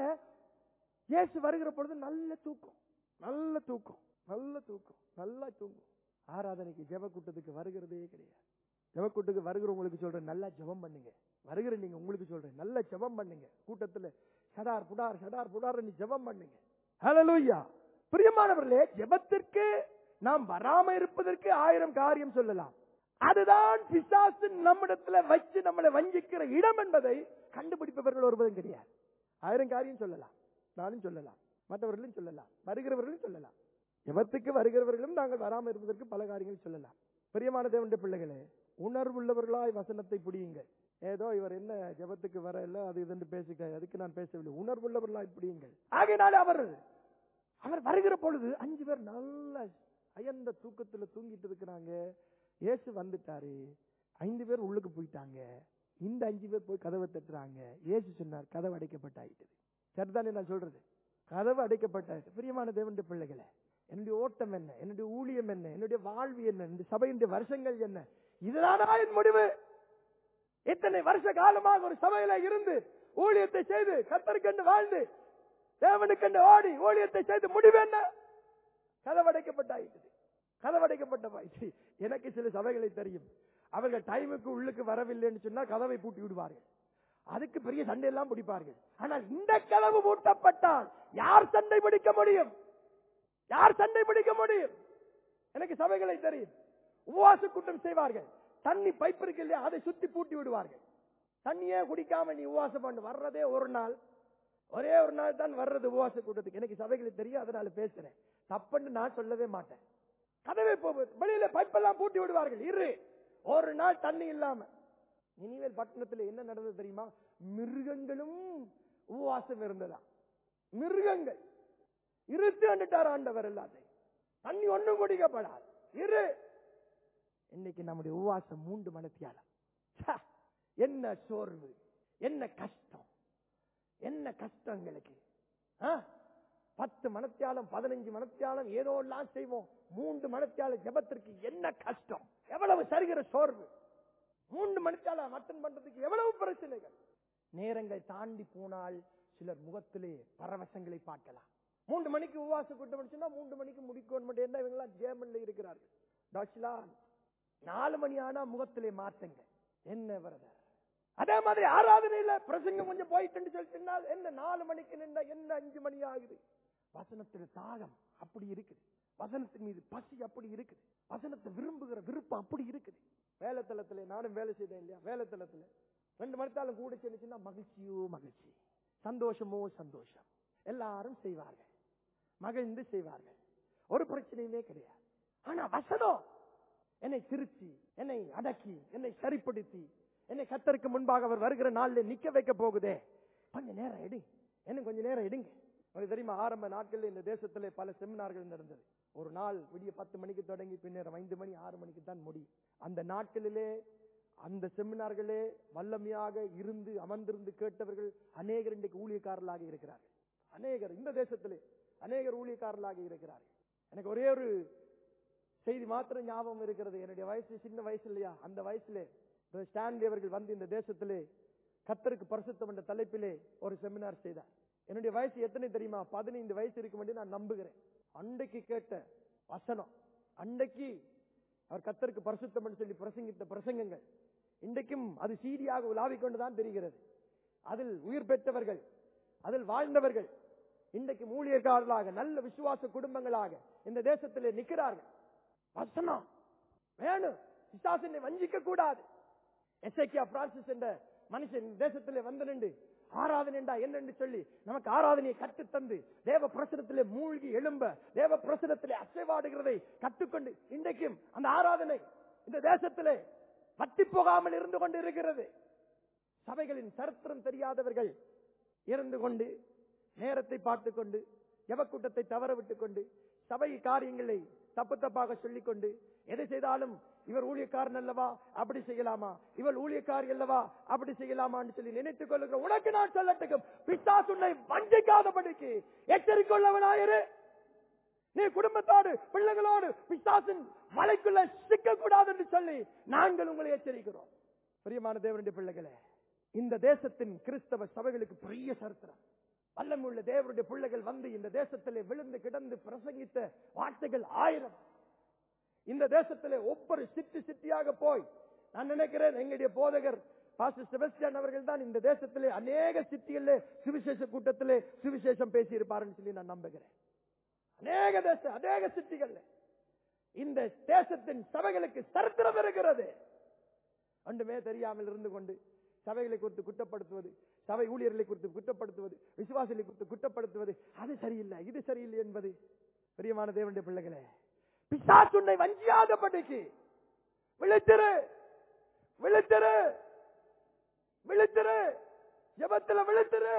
இயேசு வருகிற பொழுது நல்ல தூக்கம் நல்ல தூக்கம் நல்ல தூக்கம் நல்லா தூங்கும் ஆராதனைக்கு ஜெப கூட்டத்துக்கு வருகிறதே கிடையாது ஜெப கூட்டத்துக்கு வருகிறவங்களுக்கு சொல்றேன் நல்லா ஜெபம் பண்ணுங்க வருகிற நீங்க உங்களுக்கு சொல்றேன் நல்ல ஜெபம் பண்ணுங்க கூட்டத்துல சடார் புடார் சடார் புடார் நீ ஜெபம் பண்ணுங்க ஹalleluya பிரியமானவர்களே ஜெபத்திற்கு நாம் வராம இருப்பதற்கு ஆயிரம் காரியம் சொல்லலாம் அதுதான் பிசாசு நம்மிடத்துல வச்சு நம்மளை வஞ்சிக்கிற இடம் என்பதை கண்டுபிடிப்பவர்கள் ஒருவரும் கிடையாது ஆயிரம் காரியம் சொல்லலாம் நானும் சொல்லலாம் மற்றவர்களும் சொல்லலாம் வருகிறவர்களும் சொல்லலாம் ஜெபத்துக்கு வருகிறவர்களும் நாங்கள் வராம இருப்பதற்கு பல காரியங்கள் சொல்லலாம் பிரியமான தேவனுடைய பிள்ளைகளே உணர்வுள்ளவர்களாய் வசனத்தை புடியுங்கள் ஏதோ இவர் என்ன ஜெபத்துக்கு வர இல்ல அது இதுன்னு பேசிக்க அதுக்கு நான் பேசவில்லை உணர்வுள்ளவர்களாய் புடியுங்கள் ஆகையினால அவர் அவர் வருகிற பொழுது அஞ்சு பேர் நல்ல அயர்ந்த தூக்கத்துல தூங்கிட்டு இருக்கிறாங்க இயேசு வந்துட்டாரு ஐந்து பேர் உள்ளுக்கு போயிட்டாங்க இந்த அஞ்சு பேர் போய் கதவை தட்டுறாங்க இயேசு சொன்னார் கதவு அடைக்கப்பட்டாயிட்டது சரிதானே நான் சொல்றது கதவு அடைக்கப்பட்டாயிட்டு பிரியமான தேவனுடைய பிள்ளைகளே என்னுடைய ஓட்டம் என்ன என்னுடைய ஊழியம் என்ன என்னுடைய வாழ்வு என்ன இந்த சபையினுடைய வருஷங்கள் என்ன இதுதானா என் முடிவு இத்தனை வருஷ காலமாக ஒரு சபையில இருந்து ஊழியத்தை செய்து கத்தருக்கென்று வாழ்ந்து தேவனுக்கென்று ஓடி ஊழியத்தை செய்து முடிவு என்ன கதவடைக்கப்பட்டாயிட்டது கதவடைக்கப்பட்ட எனக்கு சில சபைகளை தெரியும் அவர்கள் டைமுக்கு உள்ளுக்கு வரவில்லைன்னு சொன்னா கதவை பூட்டி விடுவார்கள் அதுக்கு பெரிய சண்டை எல்லாம் பிடிப்பார்கள் ஆனால் இந்த கதவு பூட்டப்பட்டால் யார் சண்டை பிடிக்க முடியும் யார் சண்டை பிடிக்க முடியும் எனக்கு சபைகளை தெரியும் உபவாச கூட்டம் செய்வார்கள் தண்ணி பைப் இருக்கு இல்லையா அதை சுத்தி பூட்டி விடுவார்கள் தண்ணியே குடிக்காம நீ உபவாசம் பண்ணு வர்றதே ஒரு நாள் ஒரே ஒரு நாள் தான் வர்றது உபவாச கூட்டத்துக்கு எனக்கு சபைகளுக்கு தெரியும் அதனால பேசுறேன் தப்புன்னு நான் சொல்லவே மாட்டேன் கதவை போகுது வெளியில பைப்பெல்லாம் பூட்டி விடுவார்கள் இரு ஒரு நாள் தண்ணி இல்லாம இனிமேல் பட்டணத்தில் என்ன நடந்தது தெரியுமா மிருகங்களும் உபவாசம் இருந்ததா மிருகங்கள் இருத்து வந்துட்டார் ஆண்டவர் எல்லாத்தையும் தண்ணி ஒண்ணும் குடிக்கப்படாது இரு இன்னைக்கு நம்முடைய உபவாசம் மூன்று மனத்தியாலம் ச்சே, என்ன சோர்வு என்ன கஷ்டம் என்ன கஷ்டங்களுக்கு ஆ? பத்து மனத்தியாலம் பதினஞ்சு மனத்தியாலம் ஏதோ எல்லாம் செய்வோம் மூன்று மனத்தியால ஜெபத்திற்கு என்ன கஷ்டம் எவ்வளவு சரிகிற சோர்வு மூன்று மணித்தால அட்டன் பண்றதுக்கு எவ்வளவு பிரச்சனைகள் நேரங்கள் தாண்டி போனால் சிலர் முகத்திலே பரவசங்களை பார்க்கலாம் மூன்று மணிக்கு உபவாச கூட்டம் சொன்னா மூன்று மணிக்கு முடிக்கணும் மட்டும் என்ன இவங்கெல்லாம் ஜேமன்ல இருக்கிறார்கள் டாக்டர்லா நாலு மணி ஆனா முகத்திலே மாற்றுங்க என்ன பிரதர் அதே மாதிரி ஆராதனையில பிரசங்கம் கொஞ்சம் போயிட்டு சொல்லி சொன்னால் என்ன நாலு மணிக்கு நின்னா என்ன அஞ்சு மணி ஆகுது வசனத்துல தாகம் அப்படி இருக்குது வசனத்தின் மீது பசி அப்படி இருக்குது வசனத்தை விரும்புகிற விருப்பம் அப்படி இருக்குது வேலைத்தளத்துல நானும் வேலை செய்தேன் இல்லையா வேலைத்தளத்துல ரெண்டு மணித்தாலும் கூட சென்னுச்சுன்னா மகிழ்ச்சியோ மகிழ்ச்சி சந்தோஷமோ சந்தோஷம் எல்லாரும் செய்வார்கள் மகிழ்ந்து செய்வார்கள் ஒரு பிரச்சனையுமே கிடையாது ஆனா வசனம் என்னை திருத்தி என்னை அடக்கி என்னை சரிப்படுத்தி என்னை கத்தருக்கு முன்பாக அவர் வருகிற நாள்ல நிக்க வைக்க போகுதே கொஞ்ச நேரம் எடு என்ன கொஞ்ச நேரம் எடுங்க உங்களுக்கு தெரியுமா ஆரம்ப நாட்கள்ல இந்த தேசத்திலே பல செமினார்கள் நடந்தது ஒரு நாள் விடிய பத்து மணிக்கு தொடங்கி பின்னர் ஐந்து மணி ஆறு மணிக்கு தான் முடியும் அந்த நாட்களிலே அந்த செமினார்களே வல்லமையாக இருந்து அமர்ந்திருந்து கேட்டவர்கள் அநேகர் இன்றைக்கு ஊழியக்காரர்களாக இருக்கிறார்கள் அநேகர் இந்த தேசத்திலே அநேகர் ஊழியக்காரர்களாக இருக்கிறார்கள் எனக்கு ஒரே ஒரு செய்தி மாத்திரம் ஞாபகம் இருக்கிறது என்னுடைய வயசு சின்ன வயசு இல்லையா அந்த வயசுல ஸ்டான்லி அவர்கள் வந்து இந்த தேசத்திலே கத்தருக்கு பரிசுத்தம் என்ற தலைப்பிலே ஒரு செமினார் செய்தார் என்னுடைய வயசு எத்தனை தெரியுமா பதினைந்து வயசு இருக்கும் என்று நான் நம்புகிறேன் அன்றைக்கு கேட்ட வசனம் அன்றைக்கு அவர் கத்தருக்கு பரிசுத்தம் என்று சொல்லி பிரசங்கித்த பிரசங்கங்கள் இன்றைக்கும் அது சீரியாக உலாவிக் கொண்டுதான் தெரிகிறது அதில் உயிர் பெற்றவர்கள் அதில் வாழ்ந்தவர்கள் இன்றைக்கு ஊழியர்காரர்களாக நல்ல விசுவாச குடும்பங்களாக இந்த தேசத்திலே நிற்கிறார்கள் வசனம் வேணும் பிசாசினை வஞ்சிக்க கூடாது எஸ்ஐக்கியா பிரான்சிஸ் என்ற மனுஷன் இந்த தேசத்திலே வந்து நின்று ஆராதனை என்றா என்னென்று சொல்லி நமக்கு ஆராதனையை கற்றுத் தந்து தேவ பிரசனத்திலே மூழ்கி எழும்ப தேவ பிரசனத்திலே அசைவாடுகிறதை கற்றுக்கொண்டு இன்றைக்கும் அந்த ஆராதனை இந்த தேசத்திலே வட்டி போகாமல் இருந்து கொண்டு இருக்கிறது சபைகளின் சரித்திரம் தெரியாதவர்கள் இருந்து கொண்டு நேரத்தை பார்த்துக் கொண்டு எவக்கூட்டத்தை தவற விட்டுக் கொண்டு சபை காரியங்களை தப்பு தப்பாக சொல்லிக் கொண்டு எதை செய்தாலும் இவர் ஊழியக்காரன் அல்லவா அப்படி செய்யலாமா இவள் ஊழியக்காரி அல்லவா அப்படி செய்யலாமான்னு சொல்லி நினைத்துக் கொள்ளுகிற உனக்கு நான் சொல்லட்டுக்கும் பிசாசு உன்னை வஞ்சிக்காதபடிக்கு எச்சரிக்கொள்ளவனாயிரு நீ குடும்பத்தோடு பிள்ளைகளோடு பிசாசின் மலைக்குள்ள சிக்க கூடாது என்று சொல்லி நாங்கள் உங்களை எச்சரிக்கிறோம் பிரியமான தேவனுடைய பிள்ளைகளே இந்த தேசத்தின் கிறிஸ்தவ சபைகளுக்கு பெரிய சரித்திரம் வல்லமுள்ள தேவனுடைய பிள்ளைகள் வந்து இந்த தேசத்திலே விழுந்து கிடந்து பிரசங்கித்த வார்த்தைகள் ஆயிரம் இந்த தேசத்திலே ஒவ்வொரு சிட்டி சிட்டியாக போய் நான் நினைக்கிறேன் எங்களுடைய போதகர் பாஸ்டர் செபஸ்டியன் அவர்கள் தான் இந்த தேசத்திலே அநேக சிட்டிகளிலே சுவிசேஷ கூட்டத்திலே சுவிசேஷம் பேசியிருப்பாருன்னு சொல்லி நான் நம்புகிறேன் அநேக தேச அநேக சிட்டிகள் இந்த தேசத்தின் சபைகளுக்கு சரித்திரம் இருக்கிறது ஒன்றுமே தெரியாமல் இருந்து கொண்டு சபைகளை குறித்து குற்றப்படுத்துவது சபை ஊழியர்களை குறித்து குற்றப்படுத்துவது விசுவாசிகளை குறித்து குற்றப்படுத்துவது அது சரியில்லை இது சரியில்லை என்பது பிரியமான தேவனுடைய பிள்ளைகளே பிசாசுன்னை வஞ்சியாதபடிக்கு விழித்திரு விழித்திரு விழித்திரு ஜபத்துல விழித்திரு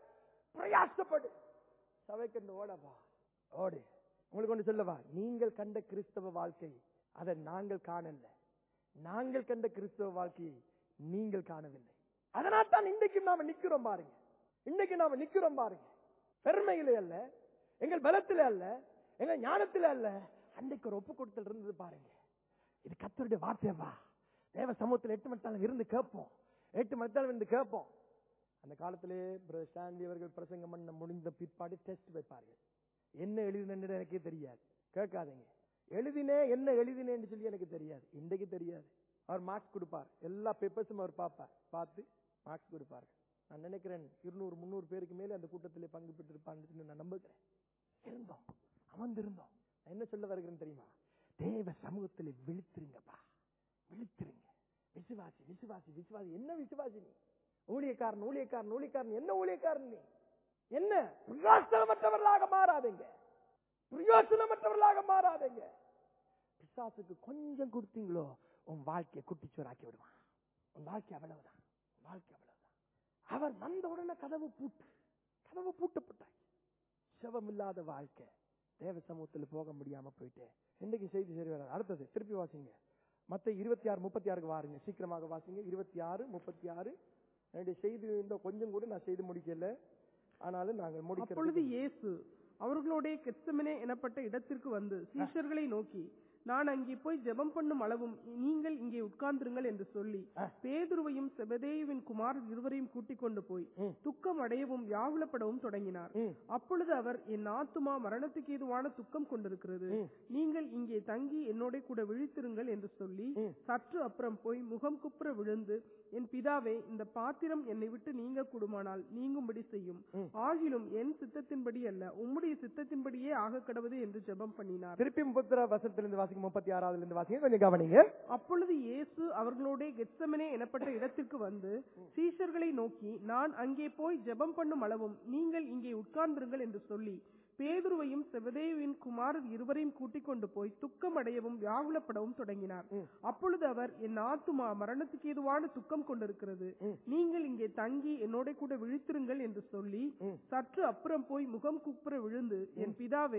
பிரயாசப்படு சபைக்கு ஓடவா ஓடு உங்களுக்கு ஒன்று சொல்லவா நீங்கள் கண்ட கிறிஸ்தவ வாழ்க்கை அதை நாங்கள் காணல நாங்கள் கண்ட கிறிஸ்தவ வாழ்க்கையை நீங்கள் காணவில்லை அதனால் தான் இன்றைக்கும் நாம நிக்கிறோம் பாருங்க இன்னைக்கு நாம நிக்கிறோம் பாருங்க பெருமையிலே அல்ல எங்கள் பலத்திலே அல்ல எங்கள் ஞானத்திலே அல்ல அன்றைக்கு ஒரு ஒப்பு கொடுத்தல் இருந்தது பாருங்க இது கத்தருடைய வார்த்தையவா தேவ சமூகத்தில் எட்டு மணித்தாலும் இருந்து கேட்போம் எட்டு மணித்தாலும் இருந்து கேட்போம் அந்த காலத்திலே பிரதர் ஸ்டான்லி அவர்கள் பிரசங்கம் பண்ண முடிந்த பிற்பாடு டெஸ்ட் வைப்பார்கள் என்ன எழுதினு எனக்கே தெரியாது கேட்காதீங்க எழுதினே என்ன எழுதினேன்னு சொல்லி எனக்கு தெரியாது இன்றைக்கு தெரியாது அவர் மார்க்ஸ் கொடுப்பார் எல்லா பேப்பர்ஸும் அவர் பார்ப்பார் பார்த்து மார்க்ஸ் கொடுப்பார் நான் நினைக்கிறேன் இருநூறு முந்நூறு பேருக்கு மேலே அந்த கூட்டத்திலே பங்கு பெற்றிருப்பான்னு நான் நம்புகிறேன் இருந்தோம் அமர்ந்திருந்தோம் நான் என்ன சொல்ல வருகிறேன் தெரியுமா தேவ சமூகத்தில் விழித்திருங்கப்பா விழித்திருங்க விசுவாசி விசுவாசி விசுவாசி என்ன விசுவாசி நீ ஊழியக்காரன் ஊழியக்காரன் ஊழியக்காரன் என்ன ஊழியக்காரன் நீ என்ன பிரயோசனமற்றவர்களாக மாறாதீங்க பிரயோசனமற்றவர்களாக மாறாதீங்க பிசாசுக்கு கொஞ்சம் கொடுத்தீங்களோ உன் வாழ்க்கையை குட்டிச்சோராக்கி விடுவான் உன் வாழ்க்கை அவ்வளவுதான் உன் வாழ்க்கை அவ்வளவுதான் அவர் வந்த உடனே கதவு பூட்டு கதவு பூட்டப்பட்டாய் செவம் இல்லாத வாழ்க்கை தேவ சமூகத்தில் போக முடியாம போயிட்டு இன்னைக்கு செய்தி சரி வராது அடுத்தது திருப்பி வாசிங்க மத்த இருபத்தி ஆறு முப்பத்தி ஆறுக்கு வாருங்க சீக்கிரமாக வாசிங்க இருபத்தி ஆறு முப்பத்தி ஆறு என்னுடைய செய்தி இந்த கொஞ்சம் கூட நான் செய்து முடிக்கல ஆனாலும் நாங்கள் அப்பொழுது முடிக்கிறது இயேசு அவர்களுடைய கெத்செமனே எனப்பட்ட இடத்திற்கு வந்து சீஷர்களை நோக்கி நான் அங்கே போய் ஜெபம் பண்ணும் அளவும் நீங்கள் இங்கே உட்கார்ந்திருங்கள் என்று சொல்லி ஆ. பேதுருவையும் செபதேயுவின் குமார் இருவரையும் கூட்டிக் கொண்டு போய் ம். துக்கம் அடையவும் வியாகுலப்படவும் தொடங்கினார் ம். அப்பொழுது அவர் என் ஆத்துமா மரணத்துக்கு ஏதுவான துக்கம் கொண்டிருக்கிறது ம். நீங்கள் இங்கே தங்கி என்னோட கூட விழித்திருங்கள் என்று சொல்லி ம். சற்று அப்புறம் போய் முகம் குப்புற விழுந்து என் பிதாவே இந்த பாத்திரம் என்னை விட்டு நீங்க கூடுமானால் நீங்கும்படி செய்யும் ம். ஆகிலும் என் சித்தத்தின்படி அல்ல உம்முடைய சித்தத்தின்படியே ஆக கடவுது என்று ஜெபம் பண்ணினார் திருப்பி முப்பத்தி வசத்திலிருந்து வாசிங்க முப்பத்தி ஆறாவதுல இருந்து வாசிங்க கொஞ்சம் கவனிங்க அப்பொழுது இயேசு அவர்களோட கெத்செமனே எனப்பட்ட இடத்திற்கு வந்து சீஷர்களை நோக்கி நான் அங்கே போய் ஜெபம் பண்ணும் அளவும் நீங்கள் இங்கே உட்கார்ந்திருங்கள் என்று சொல்லி பேதுருவையும் செவதேவின் குமாரர் இருவரையும் கூட்டிக் கொண்டு போய் துக்கம் அடையவும் வியாகுலப்படவும் தொடங்கினார் ம். அப்பொழுது அவர் என் ஆத்துமா மரணத்துக்கு ஏதுவான துக்கம் கொண்டிருக்கிறது ம். நீங்கள் இங்கே தங்கி என்னோட கூட விழித்திருங்கள் என்று சொல்லி ம். சற்று அப்புறம் போய் முகம் குப்புற விழுந்து என் பிதாவே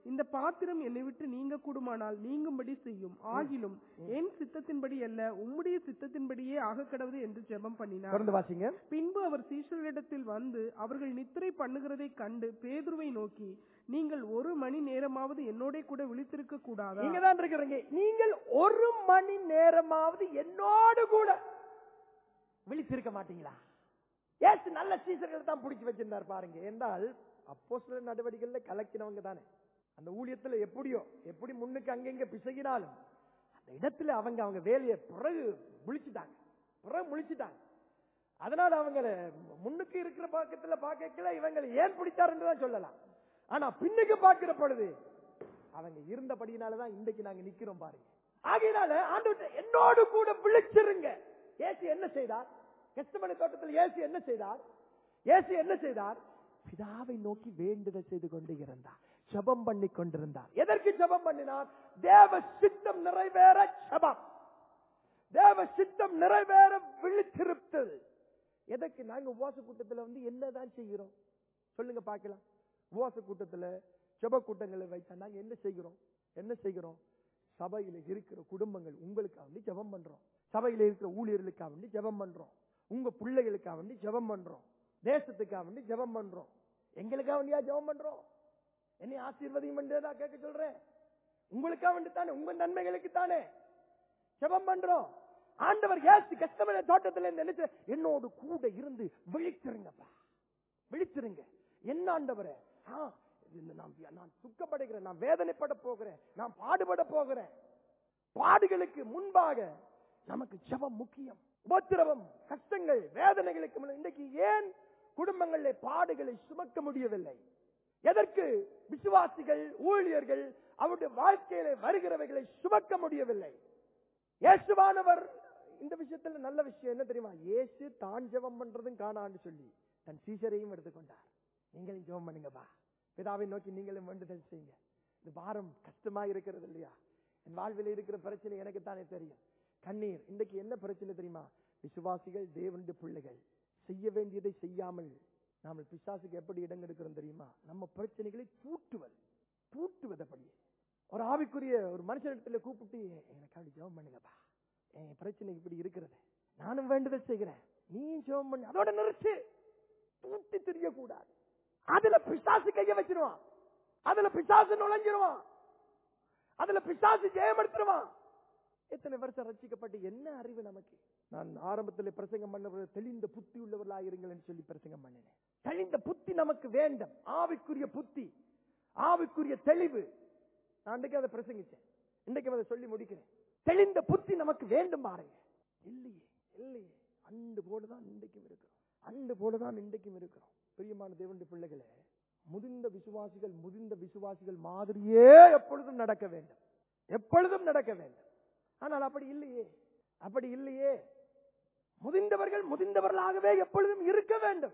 இந்த பாத்திரம் என்னை விட்டு நீங்க கூடுமானால் நீங்கும்படி செய்யும் ஆகிலும் என் சித்தத்தின்படி அல்ல உம்முடைய சித்தத்தின்படியே ஆக கடவுது என்று ஜெபம் பண்ணினார் தொடர்ந்து வாசிங்க பின்பு அவர் சீஷர்களிடத்தில் வந்து அவர்கள் நித்திரை பண்ணுகிறதைக் கண்டு பேதுருவை நோக்கி நீங்கள் ஒரு மணி நேரமாவது என்னோட கூட விழித்திருக்க கூடாதா நீங்க தான் இருக்கிறீங்க நீங்கள் ஒரு மணி நேரமாவது என்னோடு கூட விழித்திருக்க மாட்டீங்களா ஏசு நல்ல சீசர்கள் தான் பிடிச்சி வச்சிருந்தார் பாருங்க என்றால் அப்போ சில நடவடிக்கைகள்ல கலக்கினவங்க தானே அந்த ஊழியத்துல எப்படியோ எப்படி முன்னுக்கு அங்கங்க பிசகினாலும் அந்த இடத்துல அவங்க அவங்க வேலையை பிறகு முழிச்சிட்டாங்க பிறகு முழிச்சிட்டாங்க அதனால அவங்க முன்னுக்கு இருக்கிற பக்கத்துல பார்க்கல இவங்களை ஏன் பிடித்தாருன்னு தான் சொல்லலாம் ஆனா பின்னுக்கு பார்க்கிற பொழுது அவங்க இருந்தபடியினாலதான் இன்றைக்கு நாங்க நிக்கிறோம் பாருங்க ஆகையினால ஆண்டு என்னோடு கூட விழிச்சிருங்க ஏசு என்ன செய்தார் கெஸ்டமணி தோட்டத்தில் ஏசு என்ன செய்தார் ஏசு என்ன செய்தார் பிதாவை நோக்கி வேண்டுதல் செய்து கொண்டு இருந்தார் ஜெபம் பண்ணி கொண்டிருந்தார் எதற்கு ஜெபம் பண்ணினார் தேவ சித்தம் நிறைவேற ஜெபம் தேவ சித்தம் நிறைவேற விழித்திருத்தல் எதற்கு நாங்க உபவாச கூட்டத்துல வந்து என்னதான் செய்கிறோம் சொல்லுங்க பார்க்கலாம் உபவாச கூட்டத்துல ஜெப கூட்டங்களை வைத்தா நாங்க என்ன செய்கிறோம் என்ன செய்கிறோம் சபையில இருக்கிற குடும்பங்கள் உங்களுக்காக வேண்டி ஜெபம் பண்றோம் சபையில இருக்கிற ஊழியர்களுக்காக வேண்டி ஜெபம் பண்றோம் உங்க பிள்ளைகளுக்காக வேண்டி ஜெபம் பண்றோம் தேசத்துக்காக வேண்டி ஜெபம் பண்றோம் எங்களுக்காக வேண்டியா ஜெபம் பண்றோம் என்னை ஆசீர்வதியும் என்றதா கேட்க சொல்றேன் உங்களுக்காக வேண்டி தானே உங்க நன்மைகளுக்கு தானே ஜெபம் பண்றோம் ஆண்டவர் ஏசு கஷ்டமான தோட்டத்துல இருந்து என்ன செய்ய- என்னோடு கூட இருந்து விழித்திருங்கப்பா விழித்திருங்க என்ன ஆண்டவரே ஆ, இது நான் நான் துக்கப்படுகிறேன் நான் வேதனைப்பட போகிறேன் நான் பாடுபட போகிறேன் பாடுகளுக்கு முன்பாக நமக்கு ஜெபம் முக்கியம் உபத்திரவம் கஷ்டங்கள் வேதனைகளுக்கு முன்ன- இன்றைக்கு ஏன் குடும்பங்களிலே பாடுகளை சுமக்க முடியவில்லை எதற்கு விசுவாசிகள் ஊழியர்கள் அவருடைய வாழ்க்கையில வருகிறவைகளை சுமக்க முடியவில்லை இயேசுவானவர் இந்த விஷயத்துல நல்ல விஷயம் என்ன தெரியுமா இயேசு தான் ஜெபம் பண்றதும் காணான்னு சொல்லி தன் சீசரையும் எடுத்துக்கொண்டார் நீங்களும் ஜெபம் பண்ணுங்கப்பா பிதாவை நோக்கி நீங்களும் வேண்டுதல் செய்யுங்க இந்த பாரம் கஷ்டமா இருக்கிறது இல்லையா என் வாழ்வில் இருக்கிற பிரச்சனை எனக்கு தானே தெரியும் கண்ணீர் இன்றைக்கு என்ன பிரச்சனை தெரியுமா விசுவாசிகள் தேவனுடைய பிள்ளைகள் செய்ய வேண்டியதை செய்யாமல் நாம பிசாசுக்கு எப்படி இடம் எடுக்கிறோம் தெரியுமா நம்ம பிரச்சனைகளை பூட்டுவது பூட்டுவது அப்படியே ஒரு ஆவிக்குரிய ஒரு மனுஷனிடத்துல கூப்பிட்டு எனக்கு அப்படி ஜெபம் பண்ணுங்கப்பா என் பிரச்சனை இப்படி இருக்கிறது நானும் வேண்டுதல் செய்கிறேன் நீ ஜெபம் பண்ணு அதோட நிறுத்து பூட்டி தெரியக்கூடாது அதுல பிசாசு கைய வச்சிருவான் அதுல பிசாசு நுழைஞ்சிருவான் அதுல பிசாசு ஜெயமெடுத்துருவான் எத்தனை வருஷம் ரசிக்கப்பட்டு என்ன அறிவு நமக்கு நான் ஆரம்பத்தில் பிரசங்கம் பண்ண தெளிந்த புத்தி உள்ளவர்களாயிருங்கள் என்று சொல்லி பிரசங்கம் பண்ணினேன் தெளிந்த புத்தி நமக்கு வேண்டும் ஆவிக்குரிய புத்தி ஆவிக்குரிய தெளிவு நான் அன்றைக்கு அதை பிரசங்கிச்சேன் இன்றைக்கு அதை சொல்லி முடிக்கிறேன் தெளிந்த புத்தி நமக்கு வேண்டும் பாருங்க இல்லையே இல்லையே அண்டு போலதான் இன்றைக்கும் இருக்கிறோம் அண்டு போலதான் இன்றைக்கும் இருக்கிறோம் பிரியமான தேவனுடைய பிள்ளைகளே முதிர்ந்த விசுவாசிகள் முதிர்ந்த விசுவாசிகள் மாதிரியே எப்பொழுதும் நடக்க வேண்டும் எப்பொழுதும் நடக்க வேண்டும் ஆனால் அப்படி இல்லையே அப்படி இல்லையே முதிர்ந்தவர்கள் முதிர்ந்தவர்களாகவே எப்பொழுதும் இருக்க வேண்டும்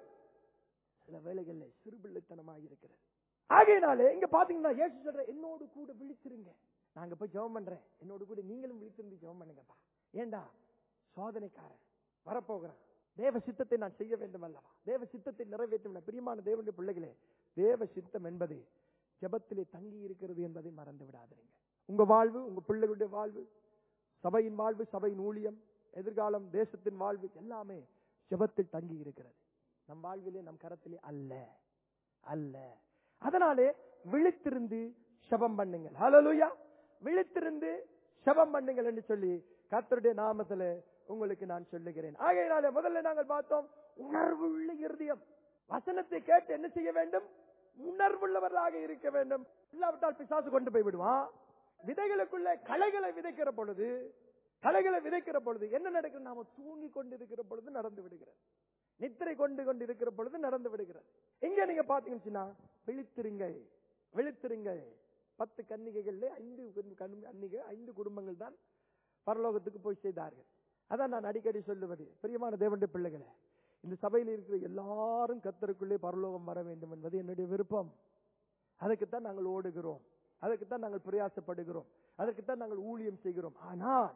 சில வேளைகளில் சிறுபிள்ளைத்தனமாக இருக்கிறது ஆகையினாலே இங்க பாத்தீங்கன்னா ஏசு சொல்ற என்னோடு கூட விழித்திருங்க நாங்க போய் ஜெபம் பண்றேன் என்னோடு கூட நீங்களும் விழித்திருந்து ஜெபம் பண்ணுங்கப்பா ஏண்டா சோதனைக்காரன் வரப்போகிறான் தேவ சித்தத்தை நான் செய்ய வேண்டும் அல்லவா தேவ சித்தத்தை நிறைவேற்றும் பிரியமான தேவனுடைய பிள்ளைகளே தேவ சித்தம் என்பது ஜெபத்திலே தங்கி இருக்கிறது என்பதை மறந்து விடாதீங்க உங்க வாழ்வு உங்க பிள்ளைகளுடைய வாழ்வு சபையின் வாழ்வு சபையின் ஊழியம் எதிர்காலம் தேசத்தின் வாழ்வு எல்லாமே ஜெபத்தில் தங்கி இருக்கிறது நம் வாழ்விலே நம் கரத்திலே அல்ல அல்ல அதனாலே விழித்திருந்து செபம் பண்ணுங்கள் ஹalleluya விழித்திருந்து செபம் பண்ணுங்கள் என்று சொல்லி கர்த்தருடைய நாமத்திலே உங்களுக்கு நான் சொல்லுகிறேன் ஆகையினாலே முதல்ல நாங்கள் பார்த்தோம் உணர்வுள்ள இருதயம் வசனத்தை கேட்டு என்ன செய்ய வேண்டும் உணர்வுள்ளவர்களாக இருக்க வேண்டும் இல்லாவிட்டால் பிசாசு கொண்டு போய் விடுவான் விதைகளுக்குள்ள களைகளை விதைக்கிற பொழுது களைகளை விதைக்கிற பொழுது என்ன நடக்கிறது நாம தூங்கி கொண்டு இருக்கிற பொழுது நடந்து விடுகிறது நித்திரை கொண்டு கொண்டு இருக்கிற பொழுது நடந்து விடுகிறது இங்க நீங்க பாத்தீங்கன்னா விழித்திருங்கள் விழித்திருங்கள் பத்து கன்னிகைகள்ல ஐந்து கன்- கன்னிகை ஐந்து குடும்பங்கள் தான் பரலோகத்துக்கு போய் செய்தார்கள் அதான் நான் அடிக்கடி சொல்லுவது பிரியமான தேவனுடைய பிள்ளைகளே இந்த சபையில் இருக்கிற எல்லாரும் கத்தருக்குள்ளே பரலோகம் வர வேண்டும் என்பது என்னுடைய விருப்பம் அதுக்குத்தான் நாங்கள் ஓடுகிறோம் அதுக்குத்தான் நாங்கள் பிரயாசப்படுகிறோம் அதற்குத்தான் நாங்கள் ஊழியம் செய்கிறோம் ஆனால்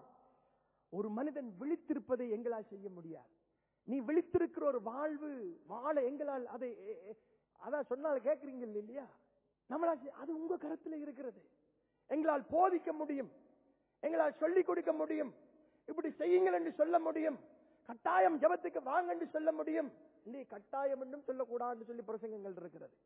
ஒரு மனிதன் விழித்திருப்பதை எங்களால் செய்ய முடியாது நீ விழித்திருக்கிற ஒரு வாழ்வு வாழ எங்களால் அதை எ- எ- அதான் சொன்னால் கேட்கறீங்க இல்லையா நம்மளால் செய்- அது உங்க கருத்துல இருக்கிறது எங்களால் போதிக்க முடியும் எங்களால் சொல்லிக் கொடுக்க முடியும் இப்படி செய்யுங்கள் என்று சொல்ல முடியும் கட்டாயம் ஜெபத்துக்கு வாங்க என்று சொல்ல முடியும் இல்லை கட்டாயம் என்றும் சொல்லக்கூடாது சொல்லி பிரசங்கங்கள் இருக்கிறது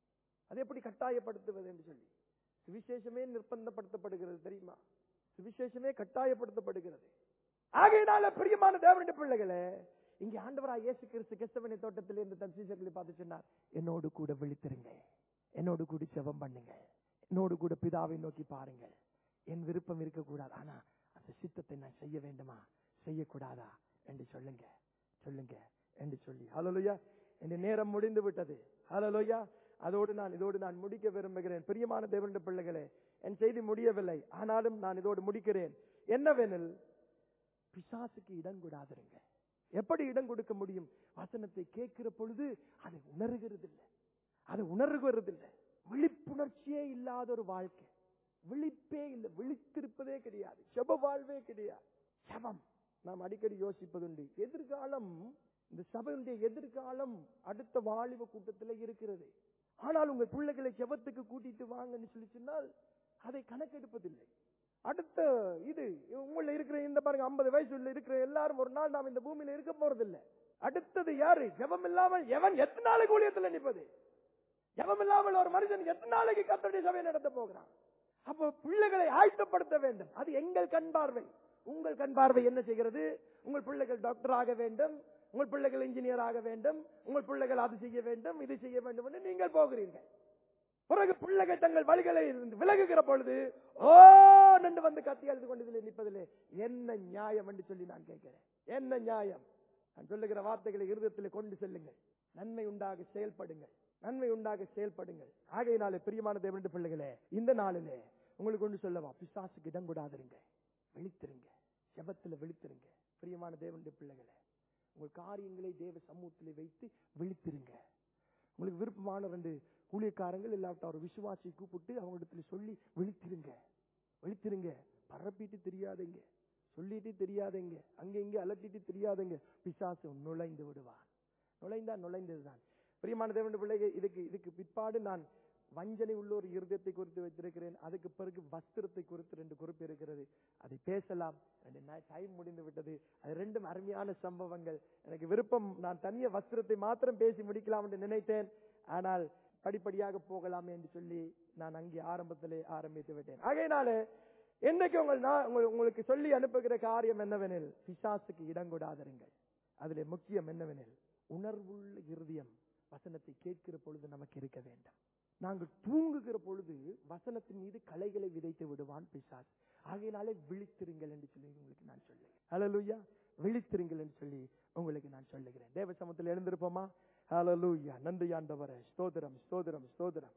அது எப்படி கட்டாயப்படுத்துவது என்று சொல்லி சுவிசேஷமே நிர்பந்தப்படுத்தப்படுகிறது தெரியுமா சுவிசேஷமே கட்டாயப்படுத்தப்படுகிறது ஆகையினால பிரியமான தேவனுடைய பிள்ளைகளே இங்கே ஆண்டவராய் இயேசு கிறிஸ்து கெஸ்தவனை தோட்டத்தில் இருந்து தன் சீசர்களை பார்த்து சொன்னார் என்னோடு கூட விழித்திருங்க என்னோடு கூட செபம் பண்ணுங்க என்னோடு கூட பிதாவை நோக்கி பாருங்க என் விருப்பம் இருக்கக்கூடாது ஆனா அந்த சித்தத்தை நான் செய்ய வேண்டுமா செய்யக்கூடாதா என்று சொல்லுங்க சொல்லுங்க என்று சொல்லி ஹalleluya இந்த நேரம் முடிந்து விட்டது ஹalleluya அதோடு நான் இதோடு நான் முடிக்க விரும்புகிறேன் பிரியமான தேவனுடைய பிள்ளைகளே என் செய்தி முடியவில்லை ஆனாலும் நான் இதோடு முடிக்கிறேன் என்னவெனில் பிசாசுக்கு இடம் கூடாதிருங்க எப்படி இடம் கொடுக்க முடியும் வசனத்தை கேட்கிற பொழுது அதை உணர்கிறது இல்லை அதை உணர்கிறது இல்லை விழிப்புணர்ச்சியே இல்லாத ஒரு வாழ்க்கை விழிப்பே இல்லை விழித்திருப்பதே கிடையாது செப வாழ்வே கிடையாது செபம் நாம் அடிக்கடி யோசிப்பதுண்டு எதிர்காலம் இந்த சபையுடைய எதிர்காலம் அடுத்த வாலிப கூட்டத்தில் இருக்கிறது ஆனால் உங்கள் பிள்ளைகளை செபத்துக்கு கூட்டிட்டு வாங்கன்னு சொல்லி சொன்னால் அதை கணக்கெடுப்பதில்லை அடுத்த இது உங்களை இருக்கிற இந்த பாருங்க ஐம்பது வயசுல இருக்கிற எல்லாரும் ஒரு நாள் நாம் இந்த பூமியில இருக்க போறதில்லை அடுத்தது யாரு ஜெபம் இல்லாமல் எவன் எத்தனை நாளைக்கு ஊழியத்தில் நிற்பது ஜெபம் இல்லாமல் ஒரு மனுஷன் எத்தனை நாளைக்கு கத்தடி சபை நடத்த போகிறான் அப்போ பிள்ளைகளை ஆயத்தப்படுத்த வேண்டும் அது எங்கள் கண் பார்வை உங்கள் கண் பார்வை என்ன செய்கிறது உங்கள் பிள்ளைகள் டாக்டர் ஆக வேண்டும் உங்கள் பிள்ளைகள் இன்ஜினியர் ஆக வேண்டும் உங்கள் பிள்ளைகள் அது செய்ய வேண்டும் இது செய்ய வேண்டும் என்று நீங்கள் போகிறீர்கள் பிறகு பிள்ளைகள் தங்கள் வழிகளை இருந்து விலகுகிற பொழுது ஓ நண்டு வந்து கத்தி அழுது கொண்டதில்லை நிற்பதில்லை என்ன நியாயம் என்று சொல்லி நான் கேட்கிறேன் என்ன நியாயம் நான் சொல்லுகிற வார்த்தைகளை இருதயத்தில் கொண்டு செல்லுங்கள் நன்மை உண்டாக செயல்படுங்கள் நன்மை உண்டாக செயல்படுங்கள் ஆகையினாலே பிரியமான தேவனுடைய பிள்ளைகளே இந்த நாளிலே உங்களுக்கு கொண்டு சொல்லவா பிசாசுக்கு இடம் கூடாதிருங்க விழித்திருங்க ஜெபத்துல விழித்திருங்க பிரியமான தேவனுடைய பிள்ளைகளே உங்கள் காரியங்களை தேவ சமூகத்திலே வைத்து விழித்திருங்க உங்களுக்கு விருப்பமான ரெண்டு ஊழியக்காரங்கள் இல்லாவிட்ட ஒரு விசுவாசியை கூப்பிட்டு அவங்களிடத்துல சொல்லி விழித்திருங்க விழித்திருங்க பரப்பிட்டு தெரியாதீங்க சொல்லிட்டு தெரியாதீங்க அங்க இங்க அலட்டிட்டு தெரியாதீங்க பிசாசு நுழைந்து விடுவான் நுழைந்தா நுழைந்ததுதான் பிரியமான தேவனுடைய பிள்ளைகள் இதுக்கு இதுக்கு பிற்பாடு நான் வஞ்சனை உள்ள ஒரு இருதயத்தை குறித்து வைத்திருக்கிறேன் அதுக்கு பிறகு வஸ்திரத்தை குறித்து ரெண்டு குறிப்பு இருக்கிறது அதை பேசலாம் ரெண்டு டைம் முடிந்து விட்டது அது ரெண்டும் அருமையான சம்பவங்கள் எனக்கு விருப்பம் நான் தனிய வஸ்திரத்தை மாத்திரம் பேசி முடிக்கலாம் என்று நினைத்தேன் ஆனால் படிப்படியாக போகலாமே என்று சொல்லி நான் அங்கே ஆரம்பத்திலே ஆரம்பித்து விட்டேன் ஆகையினாலே என்னைக்கு உங்கள் நான் உங்கள்- உங்களுக்கு சொல்லி அனுப்புகிற காரியம் என்னவெனில் பிசாசுக்கு இடம் கொடாதிருங்கள் அதிலே முக்கியம் என்னவெனில் உணர்வுள்ள இருதயம் வசனத்தை கேட்கிற பொழுது நமக்கு இருக்க வேண்டும் நாங்கள் தூங்குகிற பொழுது வசனத்தின் மீது கலைகளை விதைத்து விடுவான் பிசாஸ் ஆகையினாலே விழித்திருங்கள் என்று சொல்லி உங்களுக்கு நான் சொல்லுகிறேன் ஹalleluya விழித்திருங்கள் என்று சொல்லி உங்களுக்கு நான் சொல்லுகிறேன் தேவ சமத்தில் எழுந்திருப்போமா ஹalleluya நன்றி ஆண்டவரே ஸ்தோத்திரம் ஸ்தோத்திரம் ஸ்தோத்திரம்